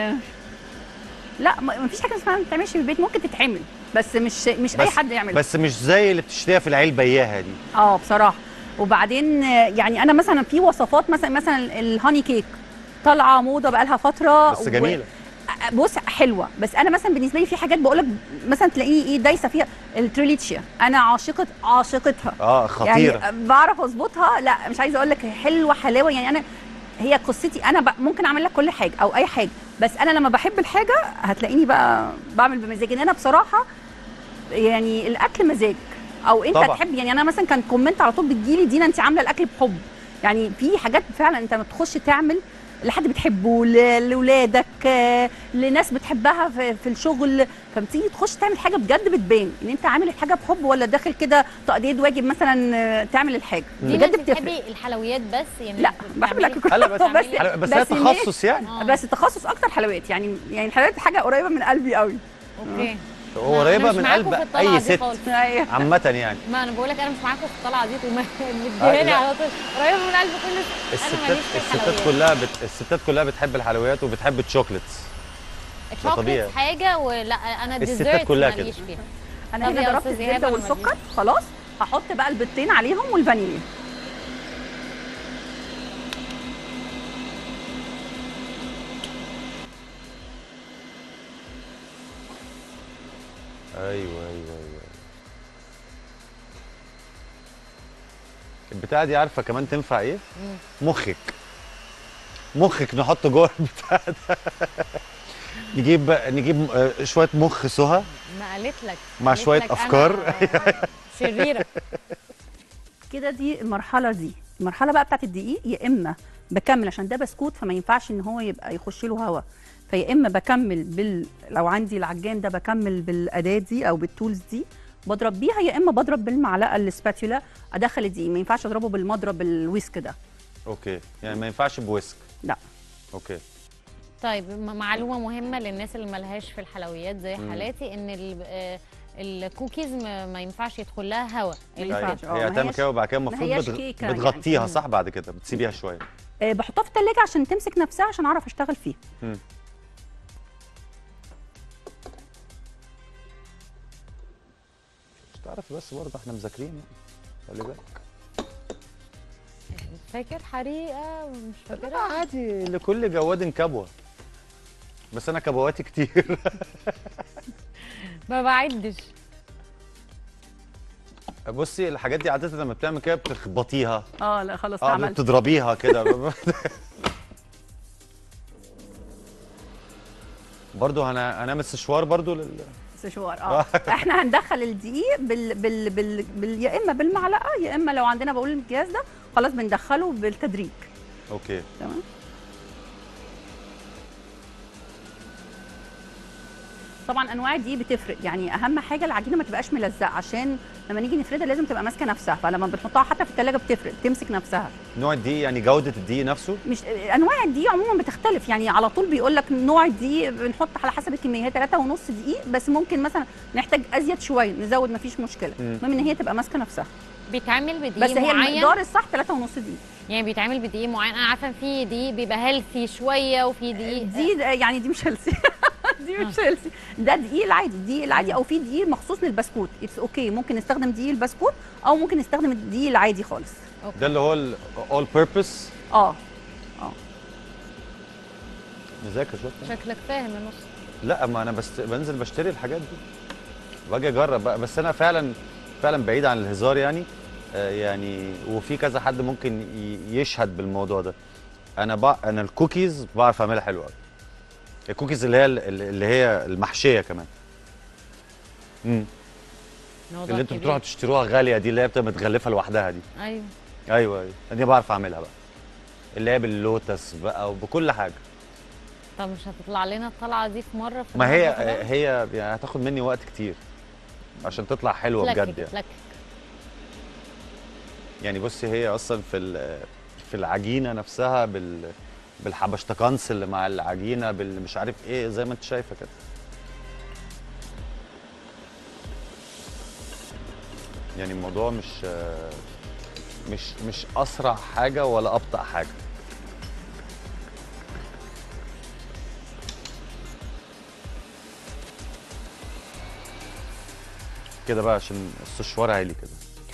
لا ما فيش حاجه اسمها ما تتعملش في البيت ممكن تتعمل بس مش مش اي بس حد يعملها بس مش زي اللي بتشتريها في العلبه اياها دي اه بصراحه وبعدين آه، يعني انا مثلا في وصفات مثلا مثلا الهاني كيك طالعه موضه بقالها فتره بس جميله و... بص حلوه بس انا مثلا بالنسبه لي في حاجات بقول لك مثلا تلاقيني ايه دايسه فيها التريليتشيا انا عاشقه عاشقتها اه خطيره يعني بعرف اظبطها لا مش عايزه اقول لك حلوه حلاوه يعني انا هي قصتي انا ب... ممكن اعمل لك كل حاجه او اي حاجه بس انا لما بحب الحاجه هتلاقيني بقى بعمل بمزاج ان انا بصراحه يعني الاكل مزاج او انت طبعا. تحب يعني انا مثلا كان كومنت على طول بتجيلي دينا انت عامله الاكل بحب يعني في حاجات فعلا انت لما تخش تعمل لحد بتحبه ل- لاولادك آه، لناس بتحبها في, في الشغل فبتيجي تخش تعمل حاجه بجد بتبان ان انت عامل الحاجه بحب ولا داخل كده تقضيه واجب مثلا آه، تعمل الحاجه دي بجد انت بتفرق بتحبي الحلويات بس يعني لا بحب الاكل كله لا بس بس حلو- بس هي مش- تخصص يعني بس تخصص اكتر حلويات يعني يعني الحلويات حاجه قريبه من قلبي قوي اوكي هو قريبه مش من معاكم قلب في الطلعة اي دي ست خالص. عامه يعني ما انا بقول لك انا مش معاكم في الطلعه دي وما آه، مديهاني لا. على طول قريبه من قلب كل انا الستات ماليش في الستات الحلويات كلها بت... الستات كلها بتحب الحلويات وبتحب الشوكليتس ده طبيعي. الشوكليت حاجه ولا انا الستات الديزرت كلها ماليش كده. فيها انا طب هنا يا ضربت أستاذ إيهاب الزبده أنا والسكر ماليش. خلاص هحط بقى البيضتين عليهم والفانيليا ايوه ايوه ايوه البتاعه دي عارفه كمان تنفع ايه مخك مخك نحط جوه البتاع ده نجيب نجيب آه، شويه مخ سهى ما قالت لك مع قالت شويه لك افكار أنا شريره كده دي المرحله دي المرحله بقى بتاعت الدقيق يا اما بكمل عشان ده بسكوت فما ينفعش ان هو يبقى يخش له هواء فيا اما بكمل بال لو عندي العجان ده بكمل بالاداه دي او بالتولز دي بضرب بيها يا اما بضرب بالمعلقه السباتولا ادخل الدقيق ما ينفعش اضربه بالمضرب الويسك ده اوكي يعني ما ينفعش بويسك لا اوكي طيب م- معلومه مهمه للناس اللي ملهاش في الحلويات زي مم. حالاتي ان ال- آه، الكوكيز ما ما ينفعش يدخل لها هواء أيوة. هي هتعمل كده وبعد كده ما المفروض هياش بتغ- كيكة يعني. بتغطيها مم. صح بعد كده بتسيبيها شويه آه، بحطها في التلاجة عشان تمسك نفسها عشان اعرف اشتغل فيها مم. مش تعرف بس برضه احنا مذاكرين يعني خلي بالك فاكر حريقه ومش فاكره عادي لكل جواد كبوه بس انا كبواتي كتير ما بعدش بصي الحاجات دي عاده لما بتعمل كده بتخبطيها اه لا خلاص اه عملت بتضربيها كده برضه هنا هنعمل سشوار برضه لل... سشوار اه احنا هندخل الدقيق بال بال بال, بال يا اما بالمعلقه يا اما لو عندنا بقول الجهاز ده خلاص بندخله بالتدريج اوكي تمام طبعا انواع دي بتفرق يعني اهم حاجه العجينه ما تبقاش ملزقه عشان لما نيجي نفردها لازم تبقى ماسكه نفسها فلما بنحطها حتى في الثلاجه بتفرق تمسك نفسها نوع الدقيق يعني جوده الدقيق نفسه مش انواع الدقيق عموما بتختلف يعني على طول بيقول لك نوع الدقيق بنحط على حسب الكميه هي 3.5 دقيق بس ممكن مثلا نحتاج ازيد شويه نزود مفيش مشكله مم. المهم ان هي تبقى ماسكه نفسها بيتعمل بدقيق بس هي معين المقدار الصح 3.5 دقيق يعني بيتعمل بدقيق معين انا عارفه ان في دقيق بيبقى هيلثي شويه وفي دقيق دي يعني دي مش هيلثي دي مش هيلثي ده دقيق العادي الدقيق العادي او في دقيق مخصوص للبسكوت اتس اوكي ممكن نستخدم دقيق البسكوت او ممكن نستخدم الدقيق العادي خالص ده اللي هو الاول بيربس اه اه نذاكر شويه شكلك فاهم يا نص لا ما انا بس بنزل بشتري الحاجات دي باجي اجرب بقى بس انا فعلا فعلا بعيد عن الهزار يعني آه يعني وفي كذا حد ممكن ي- يشهد بالموضوع ده انا بع... انا الكوكيز بعرف اعملها حلوه قوي الكوكيز اللي هي اللي هي المحشيه كمان امم موضوع اللي انتوا كبير. بتروحوا تشتروها غاليه دي اللي هي بتبقى متغلفه لوحدها دي ايوه ايوه ايوه دي بعرف اعملها بقى اللي هي باللوتس بقى وبكل حاجه طب مش هتطلع لنا الطلعه دي في مره في ما هي المطبخ ده؟ هي يعني هتاخد مني وقت كتير عشان تطلع حلوه تلكك- بجد يعني. تلكك. يعني بصي هي اصلا في ال- في العجينه نفسها بال بالحبشتكنس اللي مع العجينه بال مش عارف ايه زي ما انت شايفه كده يعني الموضوع مش مش مش اسرع حاجه ولا ابطا حاجه كده بقى عشان السشوار عالي كده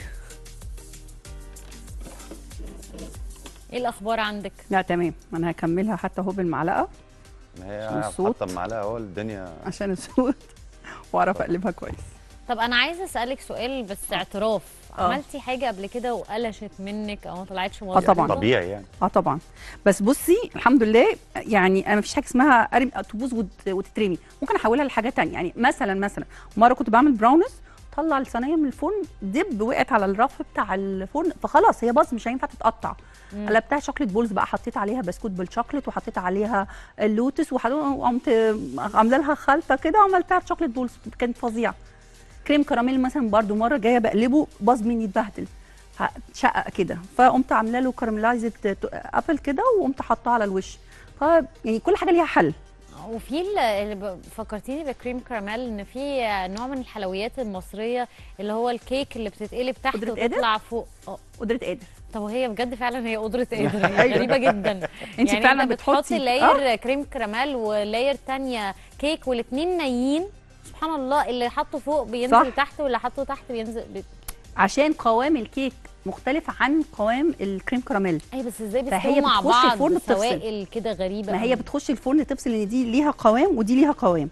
ايه الاخبار عندك لا تمام انا هكملها حتى اهو بالمعلقه ما هي عشان الصوت. حاطه معلقه اهو الدنيا عشان الصوت واعرف اقلبها كويس طب انا عايزه اسالك سؤال بس اعتراف آه. عملتي حاجه قبل كده وقلشت منك او ما طلعتش اه مظبوطه طبعا طبيعي يعني اه طبعا بس بصي الحمد لله يعني انا مفيش حاجه اسمها ارمي تبوظ وت- وتترمي ممكن احولها لحاجه تانية يعني مثلا مثلا مره كنت بعمل براونز طلع الصينيه من الفرن دب وقعت على الرف بتاع الفرن فخلاص هي باظ مش هينفع تتقطع مم. قلبتها شوكليت بولز بقى حطيت عليها بسكوت بالشوكليت وحطيت عليها اللوتس وحط- وقمت عامله لها خلطه كده وعملتها شوكليت بولز كانت فظيعه كريم كراميل مثلا برضو مره جايه بقلبه باظ مني اتبهدل شقق كده فقمت عامله له كراميلايزد ابل كده وقمت حاطاه على الوش ف يعني كل حاجه ليها حل وفي ال- اللي ب- فكرتيني بكريم كراميل ان في نوع من الحلويات المصريه اللي هو الكيك اللي بتتقلب تحت قدرة قادر؟ وتطلع فوق اه قدره قادر طب وهي بجد فعلا هي قدره قادر هي أيوة. غريبه جدا انت يعني فعلا انت بتحطي- بتحطي لاير كريم كراميل ولاير تانية كيك والاثنين نايين سبحان الله اللي حطه فوق بينزل صح. تحت واللي حطه تحت بينزل بي... عشان قوام الكيك مختلف عن قوام الكريم كراميل اي بس ازاي فهي بيستووا مع بتخش بعض الفرن بتفصل. سوائل كده غريبه ما هي أوي. بتخش الفرن تفصل ان دي ليها قوام ودي ليها قوام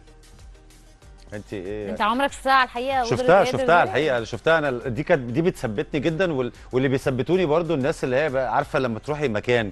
انت ايه انت عمرك شفتها على الحقيقه قدرة شفتها قادر شفتها على دي؟ الحقيقه اللي شفتها انا دي كانت دي بتثبتني جدا وال- واللي بيثبتوني برضو الناس اللي هي بقى عارفه لما تروحي مكان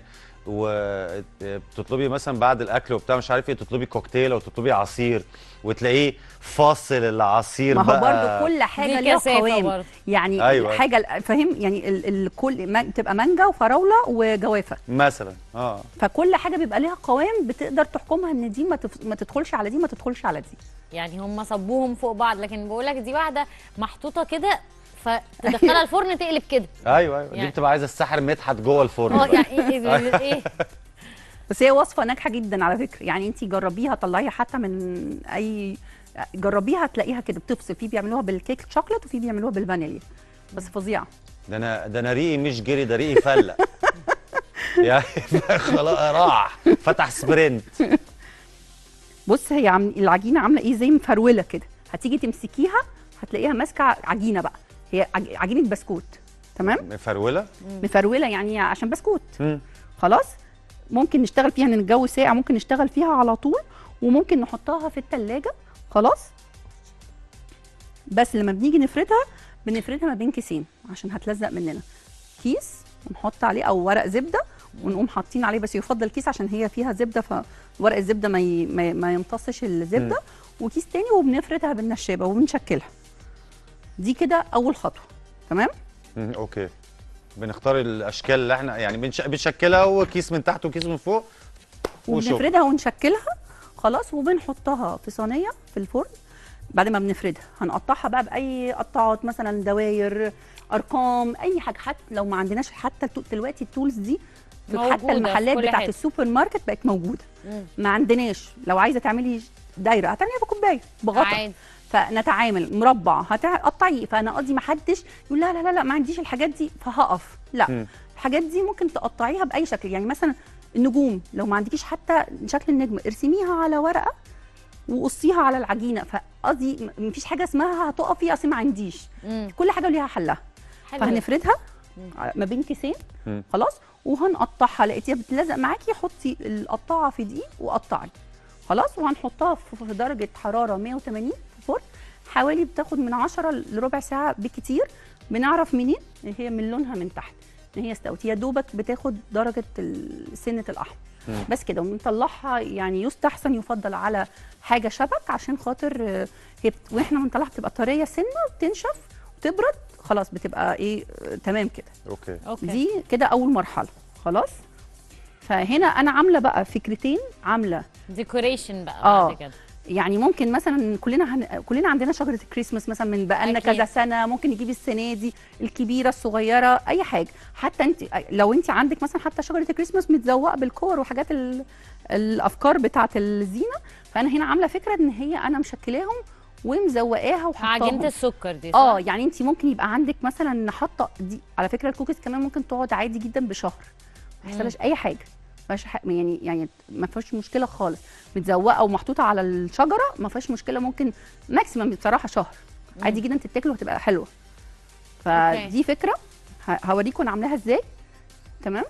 وتطلبي مثلا بعد الاكل وبتاع مش عارف ايه تطلبي كوكتيل او تطلبي عصير وتلاقيه فاصل العصير ما هو بقى برضو كل حاجه دي ليها كثافة قوام برضو. يعني أيوة. حاجه فاهم يعني ال- ال- كل ما- تبقى مانجا وفراوله وجوافه مثلا اه فكل حاجه بيبقى ليها قوام بتقدر تحكمها ان دي ما, تف... ما تدخلش على دي ما تدخلش على دي يعني هم صبوهم فوق بعض لكن بقول لك دي واحده محطوطه كده فتدخلها الفرن تقلب كده ايوه ايوه يعني- دي بتبقى عايزه السحر مدحت جوه الفرن اه يعني ايه ايه, إيه بس هي وصفه ناجحه جدا على فكره يعني انت جربيها طلعيها حتى من اي جربيها هتلاقيها كده بتفصل في بيعملوها بالكيك شوكليت وفي بيعملوها بالفانيليا بس فظيعه ده انا ده انا ريقي مش جري ده ريقي فلق يعني خلاص راح فتح سبرنت بص هي عم... العجينه عامله ايه زي مفروله كده هتيجي تمسكيها هتلاقيها ماسكه عجينه بقى هي عج... عجينه بسكوت تمام مفروله مفروله يعني عشان بسكوت مم. خلاص ممكن نشتغل فيها ان الجو ساقع ممكن نشتغل فيها على طول وممكن نحطها في التلاجة خلاص بس لما بنيجي نفردها بنفردها ما بين كيسين عشان هتلزق مننا كيس ونحط عليه او ورق زبده ونقوم حاطين عليه بس يفضل كيس عشان هي فيها زبده فورق الزبده ما ي... ما, ما يمتصش الزبده وكيس تاني وبنفردها بالنشابه وبنشكلها دي كده اول خطوه تمام مم، اوكي بنختار الاشكال اللي احنا يعني بنش... بنشكلها وكيس من تحت وكيس من فوق وشكرا. وبنفردها ونشكلها خلاص وبنحطها في صينيه في الفرن بعد ما بنفردها هنقطعها بقى باي قطعات مثلا دواير ارقام اي حاجه حتى لو ما عندناش حتى التو- دلوقتي التولز دي في موجودة حتى في المحلات كل بتاعت حتة. السوبر ماركت بقت موجوده مم. ما عندناش لو عايزه تعملي دايره هتعمليها بكوبايه بغطا عادي. فنتعامل مربع هتقطعيه فانا قصدي ما حدش يقول لا لا لا لا ما عنديش الحاجات دي فهقف لا مم. الحاجات دي ممكن تقطعيها باي شكل يعني مثلا النجوم لو ما عندكيش حتى شكل النجم ارسميها على ورقه وقصيها على العجينه فقصدي م- مفيش حاجه اسمها هتقفي اصل ما عنديش مم. كل حاجه ليها حلها حلو. فهنفردها ما بين كيسين مم. خلاص وهنقطعها لقيتيها بتلزق معاكي حطي القطاعه في دقيق وقطعي خلاص وهنحطها في في درجه حراره 180 في الفرن حوالي بتاخد من 10 لربع ساعه بكتير بنعرف منين ان هي من لونها من تحت ان هي استوت يا دوبك بتاخد درجه ال- سنه الاحمر مم. بس كده وبنطلعها يعني يستحسن يفضل على حاجه شبك عشان خاطر آه، هي بت... واحنا بنطلعها بتبقى طريه سنه بتنشف وتبرد خلاص بتبقى ايه آه، تمام كده اوكي اوكي دي كده اول مرحله خلاص فهنا انا عامله بقى فكرتين عامله ديكوريشن بقى اه بعد كده يعني ممكن مثلا كلنا هن... كلنا عندنا شجره الكريسماس مثلا من بقالنا أكيد. كذا سنه ممكن نجيبي السنه دي الكبيره الصغيره اي حاجه حتى انت لو انت عندك مثلا حتى شجره الكريسماس متزوقه بالكور وحاجات ال... الافكار بتاعه الزينه فانا هنا عامله فكره ان هي انا مشكلاهم ومزوقاها وحطاهم عجينه السكر دي صح؟ اه يعني انت ممكن يبقى عندك مثلا حاطه دي على فكره الكوكيز كمان ممكن تقعد عادي جدا بشهر ما يحصلهاش اي حاجه ما فيهاش ح- يعني يعني ما فيهاش مشكله خالص متزوقه ومحطوطه على الشجره ما فيهاش مشكله ممكن ماكسيمم بصراحه شهر عادي جدا تتاكل وهتبقى حلوه فدي فكره ه- هوريكم انا عاملاها ازاي تمام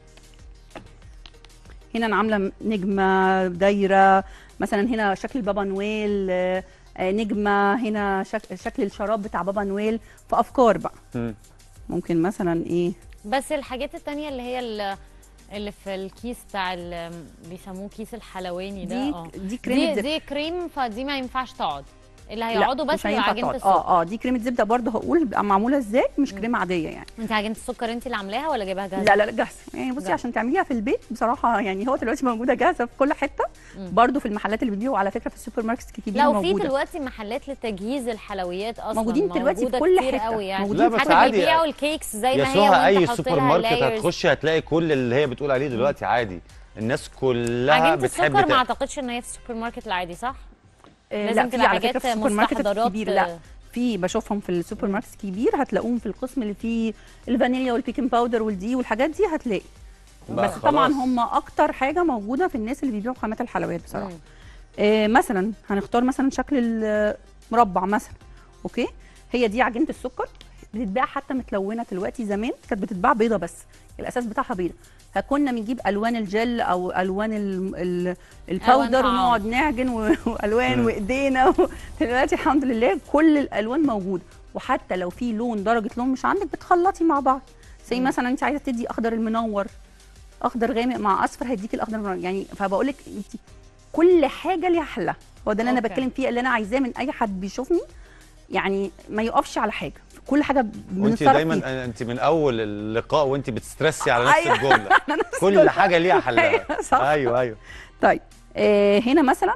هنا انا عامله نجمه دايره مثلا هنا شكل بابا نويل آه، آه، نجمه هنا شك شكل الشراب بتاع بابا نويل في افكار بقى مم. ممكن مثلا ايه بس الحاجات التانية اللي هي ال- اللي في الكيس بتاع ال- بيسموه كيس الحلواني ده دي- اه دي كريمة دي, زب- دي كريم فدي ما ينفعش تقعد اللي لا، هيقعدوا بس مش هي هينفع عجينه تقعد. السكر اه اه دي كريمه زبده برضه هقول بقى معموله ازاي مش كريمه عاديه يعني انت عجينه السكر انت اللي عاملاها ولا جايباها جاهزه لا لا لا جاهزه يعني بصي لا. عشان تعمليها في البيت بصراحه يعني هو دلوقتي موجوده جاهزه في كل حته مم. برضه في المحلات اللي بتبيعوا على فكره في السوبر ماركت الكبيره لا وفي موجوده دلوقتي محلات لتجهيز الحلويات اصلا موجودين دلوقتي في موجودة كل كتير حتة. قوي يعني موجودين لا، بس حتى عادي. بيبيعوا الكيكس زي يا ما هي سهى اي وانت حاطط سوبر لها ماركت layers. هتخش هتلاقي كل اللي هي بتقول عليه دلوقتي عادي الناس كلها عجينه بتحب السكر ما تا- اعتقدش ان هي في السوبر ماركت العادي صح؟ آه، لازم لا في تبقى على حاجات فكره في السوبر ماركت مستحضرات، الكبير لا في بشوفهم في السوبر ماركت الكبير هتلاقوهم في القسم اللي فيه الفانيليا والبيكنج باودر والدي والحاجات دي هتلاقي بقى بس طبعا خلاص. هم اكتر حاجه موجوده في الناس اللي بيبيعوا خامات الحلويات بصراحه مم. آه مثلا هنختار مثلا شكل المربع مثلا اوكي هي دي عجينه السكر بتتباع حتى متلونه دلوقتي زمان كانت بتتباع بيضه بس الاساس بتاعها بيضه فكنا بنجيب الوان الجل او الوان ال- ال- الباودر طعام. ونقعد نعجن و- والوان مم. وايدينا و- دلوقتي الحمد لله كل الالوان موجوده وحتى لو في لون درجه لون مش عندك بتخلطي مع بعض زي مثلا انت عايزه تدي اخضر المنور اخضر غامق مع اصفر هيديكي الاخضر المنور يعني فبقول لك انت كل حاجه ليها حلها هو ده اللي انا أوكي. بتكلم فيه اللي انا عايزاه من اي حد بيشوفني يعني ما يقفش على حاجه كل حاجه وانت بنتصرف فيها دايما انت من اول اللقاء وانت بتسترسي على نفس أيوة. الجمله كل الجملة. حاجه ليها حلها أيوة، صح. ايوه ايوه طيب آه هنا مثلا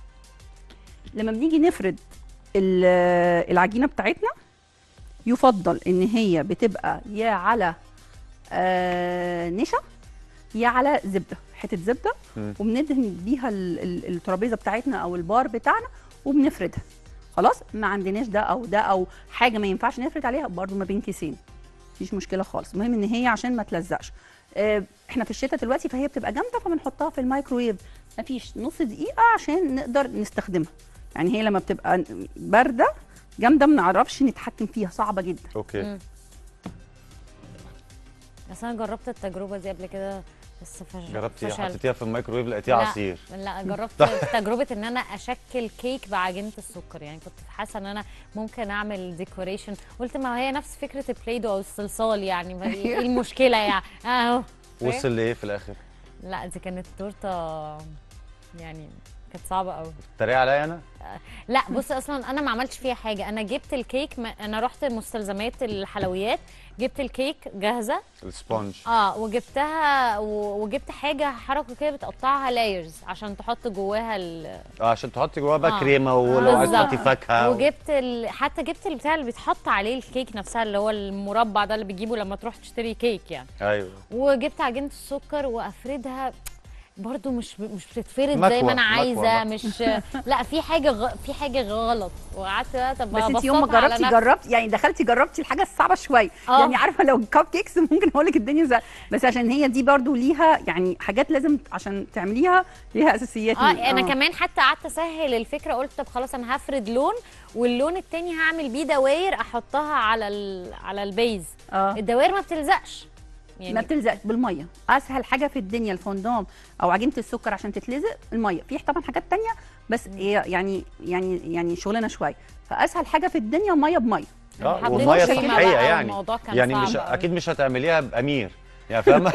لما بنيجي نفرد ال- العجينه بتاعتنا يفضل ان هي بتبقى يا على آه نشا يا على زبده حته زبده مم. وبندهن بيها ال- ال- الترابيزه بتاعتنا او البار بتاعنا وبنفردها خلاص ما عندناش ده او ده او حاجه ما ينفعش نفرد عليها برضو ما بين كيسين مفيش مشكله خالص المهم ان هي عشان ما تلزقش آه، احنا في الشتاء دلوقتي فهي بتبقى جامده فبنحطها في الميكرويف مفيش نص دقيقه عشان نقدر نستخدمها يعني هي لما بتبقى بارده جامده ما نعرفش نتحكم فيها صعبه جدا اوكي مم. بس انا جربت التجربه دي قبل كده بس فش... جربتي فشلت. حطيتيها في الميكرويف لقيتيها لا، عصير لا جربت طيب. تجربه ان انا اشكل كيك بعجينه السكر يعني كنت حاسه ان انا ممكن اعمل ديكوريشن قلت ما هي نفس فكره البلايدو او الصلصال يعني ما ايه إيه المشكله يعني اهو وصل لايه في الاخر؟ لا دي كانت تورته يعني كانت صعبه قوي تريق عليا انا؟ لا بص اصلا انا ما عملتش فيها حاجه انا جبت الكيك ما انا رحت مستلزمات الحلويات جبت الكيك جاهزه السبونج اه وجبتها و- وجبت حاجه حركه كده بتقطعها لايرز عشان تحط جواها ال اه عشان تحطي جواها بقى آه. كريمه ولو عايز بالظبط. تحطي فاكهه و... وجبت ال... حتى جبت البتاع اللي بيتحط عليه الكيك نفسها اللي هو المربع ده اللي بتجيبه لما تروح تشتري كيك يعني ايوه وجبت عجينه السكر وافردها برضو مش مش بتتفرد زي مكوة، ما انا مكوة، عايزه مكوة. مش لا في حاجه غ... في حاجه غلط وقعدت بقى طب بس انت يوم ما أبسطها على جربتي نفسي. جربتي يعني دخلتي جربتي الحاجه الصعبه شويه آه. يعني عارفه لو كاب كيكس ممكن اقول لك الدنيا زي بس عشان هي دي برضو ليها يعني حاجات لازم عشان تعمليها ليها اساسيات اه انا كمان حتى قعدت اسهل الفكره قلت طب خلاص انا هفرد لون واللون التاني هعمل بيه دواير احطها على ال... على البيز اه الدواير ما بتلزقش يعني ما بتلزقش بالميه اسهل حاجه في الدنيا الفوندام او عجينه السكر عشان تتلزق الميه في طبعا حاجات تانية بس هي يعني يعني يعني شغلنا شويه فاسهل حاجه في الدنيا ميه بميه اه حطيت وميه كريمة صحيه بقى يعني والموضوع كان يعني صعب مش أوي. اكيد مش هتعمليها بامير يعني فاهمه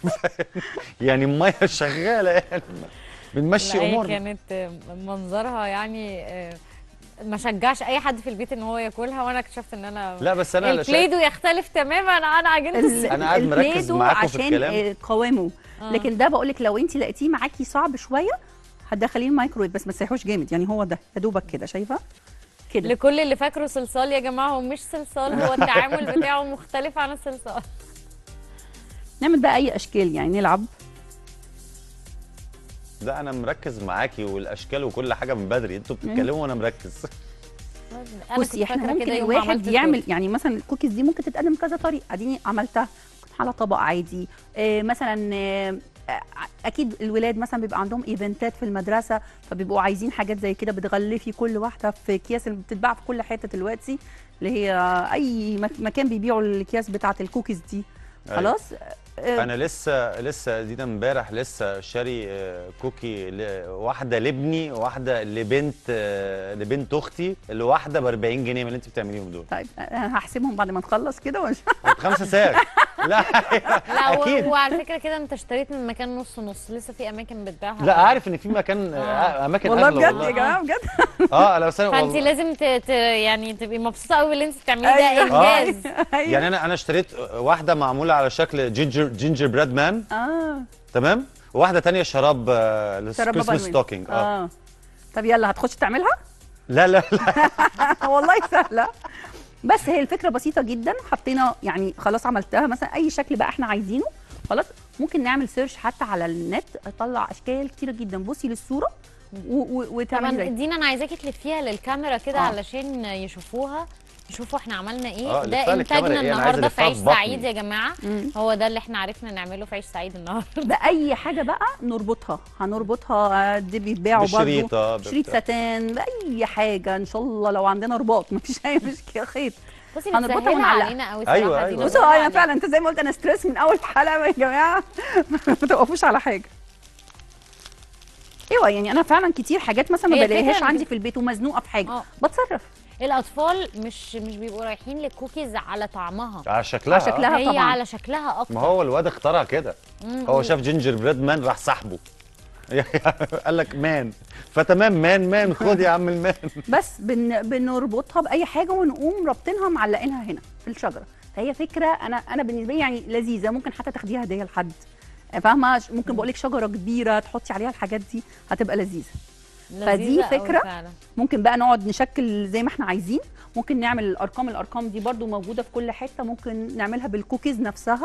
يعني الميه شغاله يعني بنمشي لا، هي امورنا كانت منظرها يعني آه، ما شجعش اي حد في البيت ان هو ياكلها وانا اكتشفت ان انا لا بس انا لا البلايدو يختلف تماما عن عجينه ال- السكر أنا قاعد مركز البليدو معاكم في عشان الكلام. آه، قوامه آه. لكن ده بقول لك لو انت لقيتيه معاكي صعب شويه هتدخليه الميكرويف بس ما تسيحوش جامد يعني هو ده يا دوبك كده شايفه كده لكل اللي فاكره صلصال يا جماعه هو مش صلصال هو التعامل بتاعه مختلف عن الصلصال نعمل بقى اي اشكال يعني نلعب لا انا مركز معاكي والاشكال وكل حاجه من بدري انتوا بتتكلموا وانا مركز أنا بصي كنت احنا فاكرة ممكن كده يوم ما الواحد عملت يعمل التورت. يعني مثلا الكوكيز دي ممكن تتقدم كذا طريقه اديني عملتها ممكن على طبق عادي آه مثلا آه آه، اكيد الولاد مثلا بيبقى عندهم ايفنتات في المدرسه فبيبقوا عايزين حاجات زي كده بتغلفي كل واحده في اكياس اللي بتتباع في كل حته دلوقتي اللي هي اي مك- مكان بيبيعوا الاكياس بتاعه الكوكيز دي أيوة. خلاص آه، انا لسه لسه دينا امبارح لسه شاري آه، كوكي ل- واحده لابني وواحده لبنت آه، لبنت اختي الواحده ب 40 جنيه من اللي انت بتعمليهم دول طيب انا هحسبهم بعد ما نخلص كده ومش خمسة ساغ لا لا و- اكيد وعلى فكره كده انت اشتريت من مكان نص نص لسه في اماكن بتبيعها لا عارف ان في مكان آه، اماكن والله أغلى بجد يا جماعه بجد اه انا بس أنا فانت والله- لازم ت... ت... يعني تبقي مبسوطه قوي باللي انت بتعمليه ده أيوة. انجاز يعني انا انا اشتريت واحده معموله على شكل جينجر جينجر براد مان اه تمام وواحده تانية شراب شراب بابا كريسماس نويل. ستوكينج اه اه طب يلا هتخش تعملها لا لا لا والله سهله بس هي الفكره بسيطه جدا حطينا يعني خلاص عملتها مثلا اي شكل بقى احنا عايزينه خلاص ممكن نعمل سيرش حتى على النت اطلع اشكال كتيره جدا بصي للصوره و- و- وتعملي طبعا زي دينا انا عايزاكي تلفيها للكاميرا كده آه. علشان يشوفوها يشوفوا احنا عملنا ايه آه، ده لفها للكاميرا انتاجنا إيه؟ أنا عايز النهارده في ألفها عيش في بطني. سعيد يا جماعه مم. هو ده اللي احنا عرفنا نعمله في عيش سعيد النهارده باي حاجه بقى نربطها هنربطها آه، دي بيتباعوا بشريطة، برضه شريط ببتاع. ستان باي حاجه ان شاء الله لو عندنا رباط مفيش اي مشكله خيط بصي هنربطها بتسهلها ونعلقها. علينا قوي أيوة، الصراحة أيوة. دينا، بصوا برافو انا عليك. فعلا انت زي ما قلت انا ستريس من اول حلقه يا جماعه ما توقفوش على حاجه ايوه يعني انا فعلا كتير حاجات مثلا ما هي الفكرة بلاقيهاش إن عندي في- في البيت ومزنوقه في حاجه آه. بتصرف الاطفال مش مش بيبقوا رايحين للكوكيز على طعمها على شكلها على شكلها. آه. هي طبعاً. على شكلها اكتر ما هو الواد اخترع كده مم. هو شاف جينجر بريد مان راح سحبه قال لك مان فتمام مان مان خد يا عم المان بس بن بنربطها باي حاجه ونقوم رابطينها معلقينها هنا في الشجره فهي فكره انا انا بالنسبه لي يعني لذيذه ممكن حتى تاخديها هديه لحد فاهمه ممكن بقول لك شجره كبيره تحطي عليها الحاجات دي هتبقى لذيذه فدي لذيذة قوي فكرة. فعلا. ممكن بقى نقعد نشكل زي ما احنا عايزين ممكن نعمل الارقام الارقام دي برضو موجوده في كل حته ممكن نعملها بالكوكيز نفسها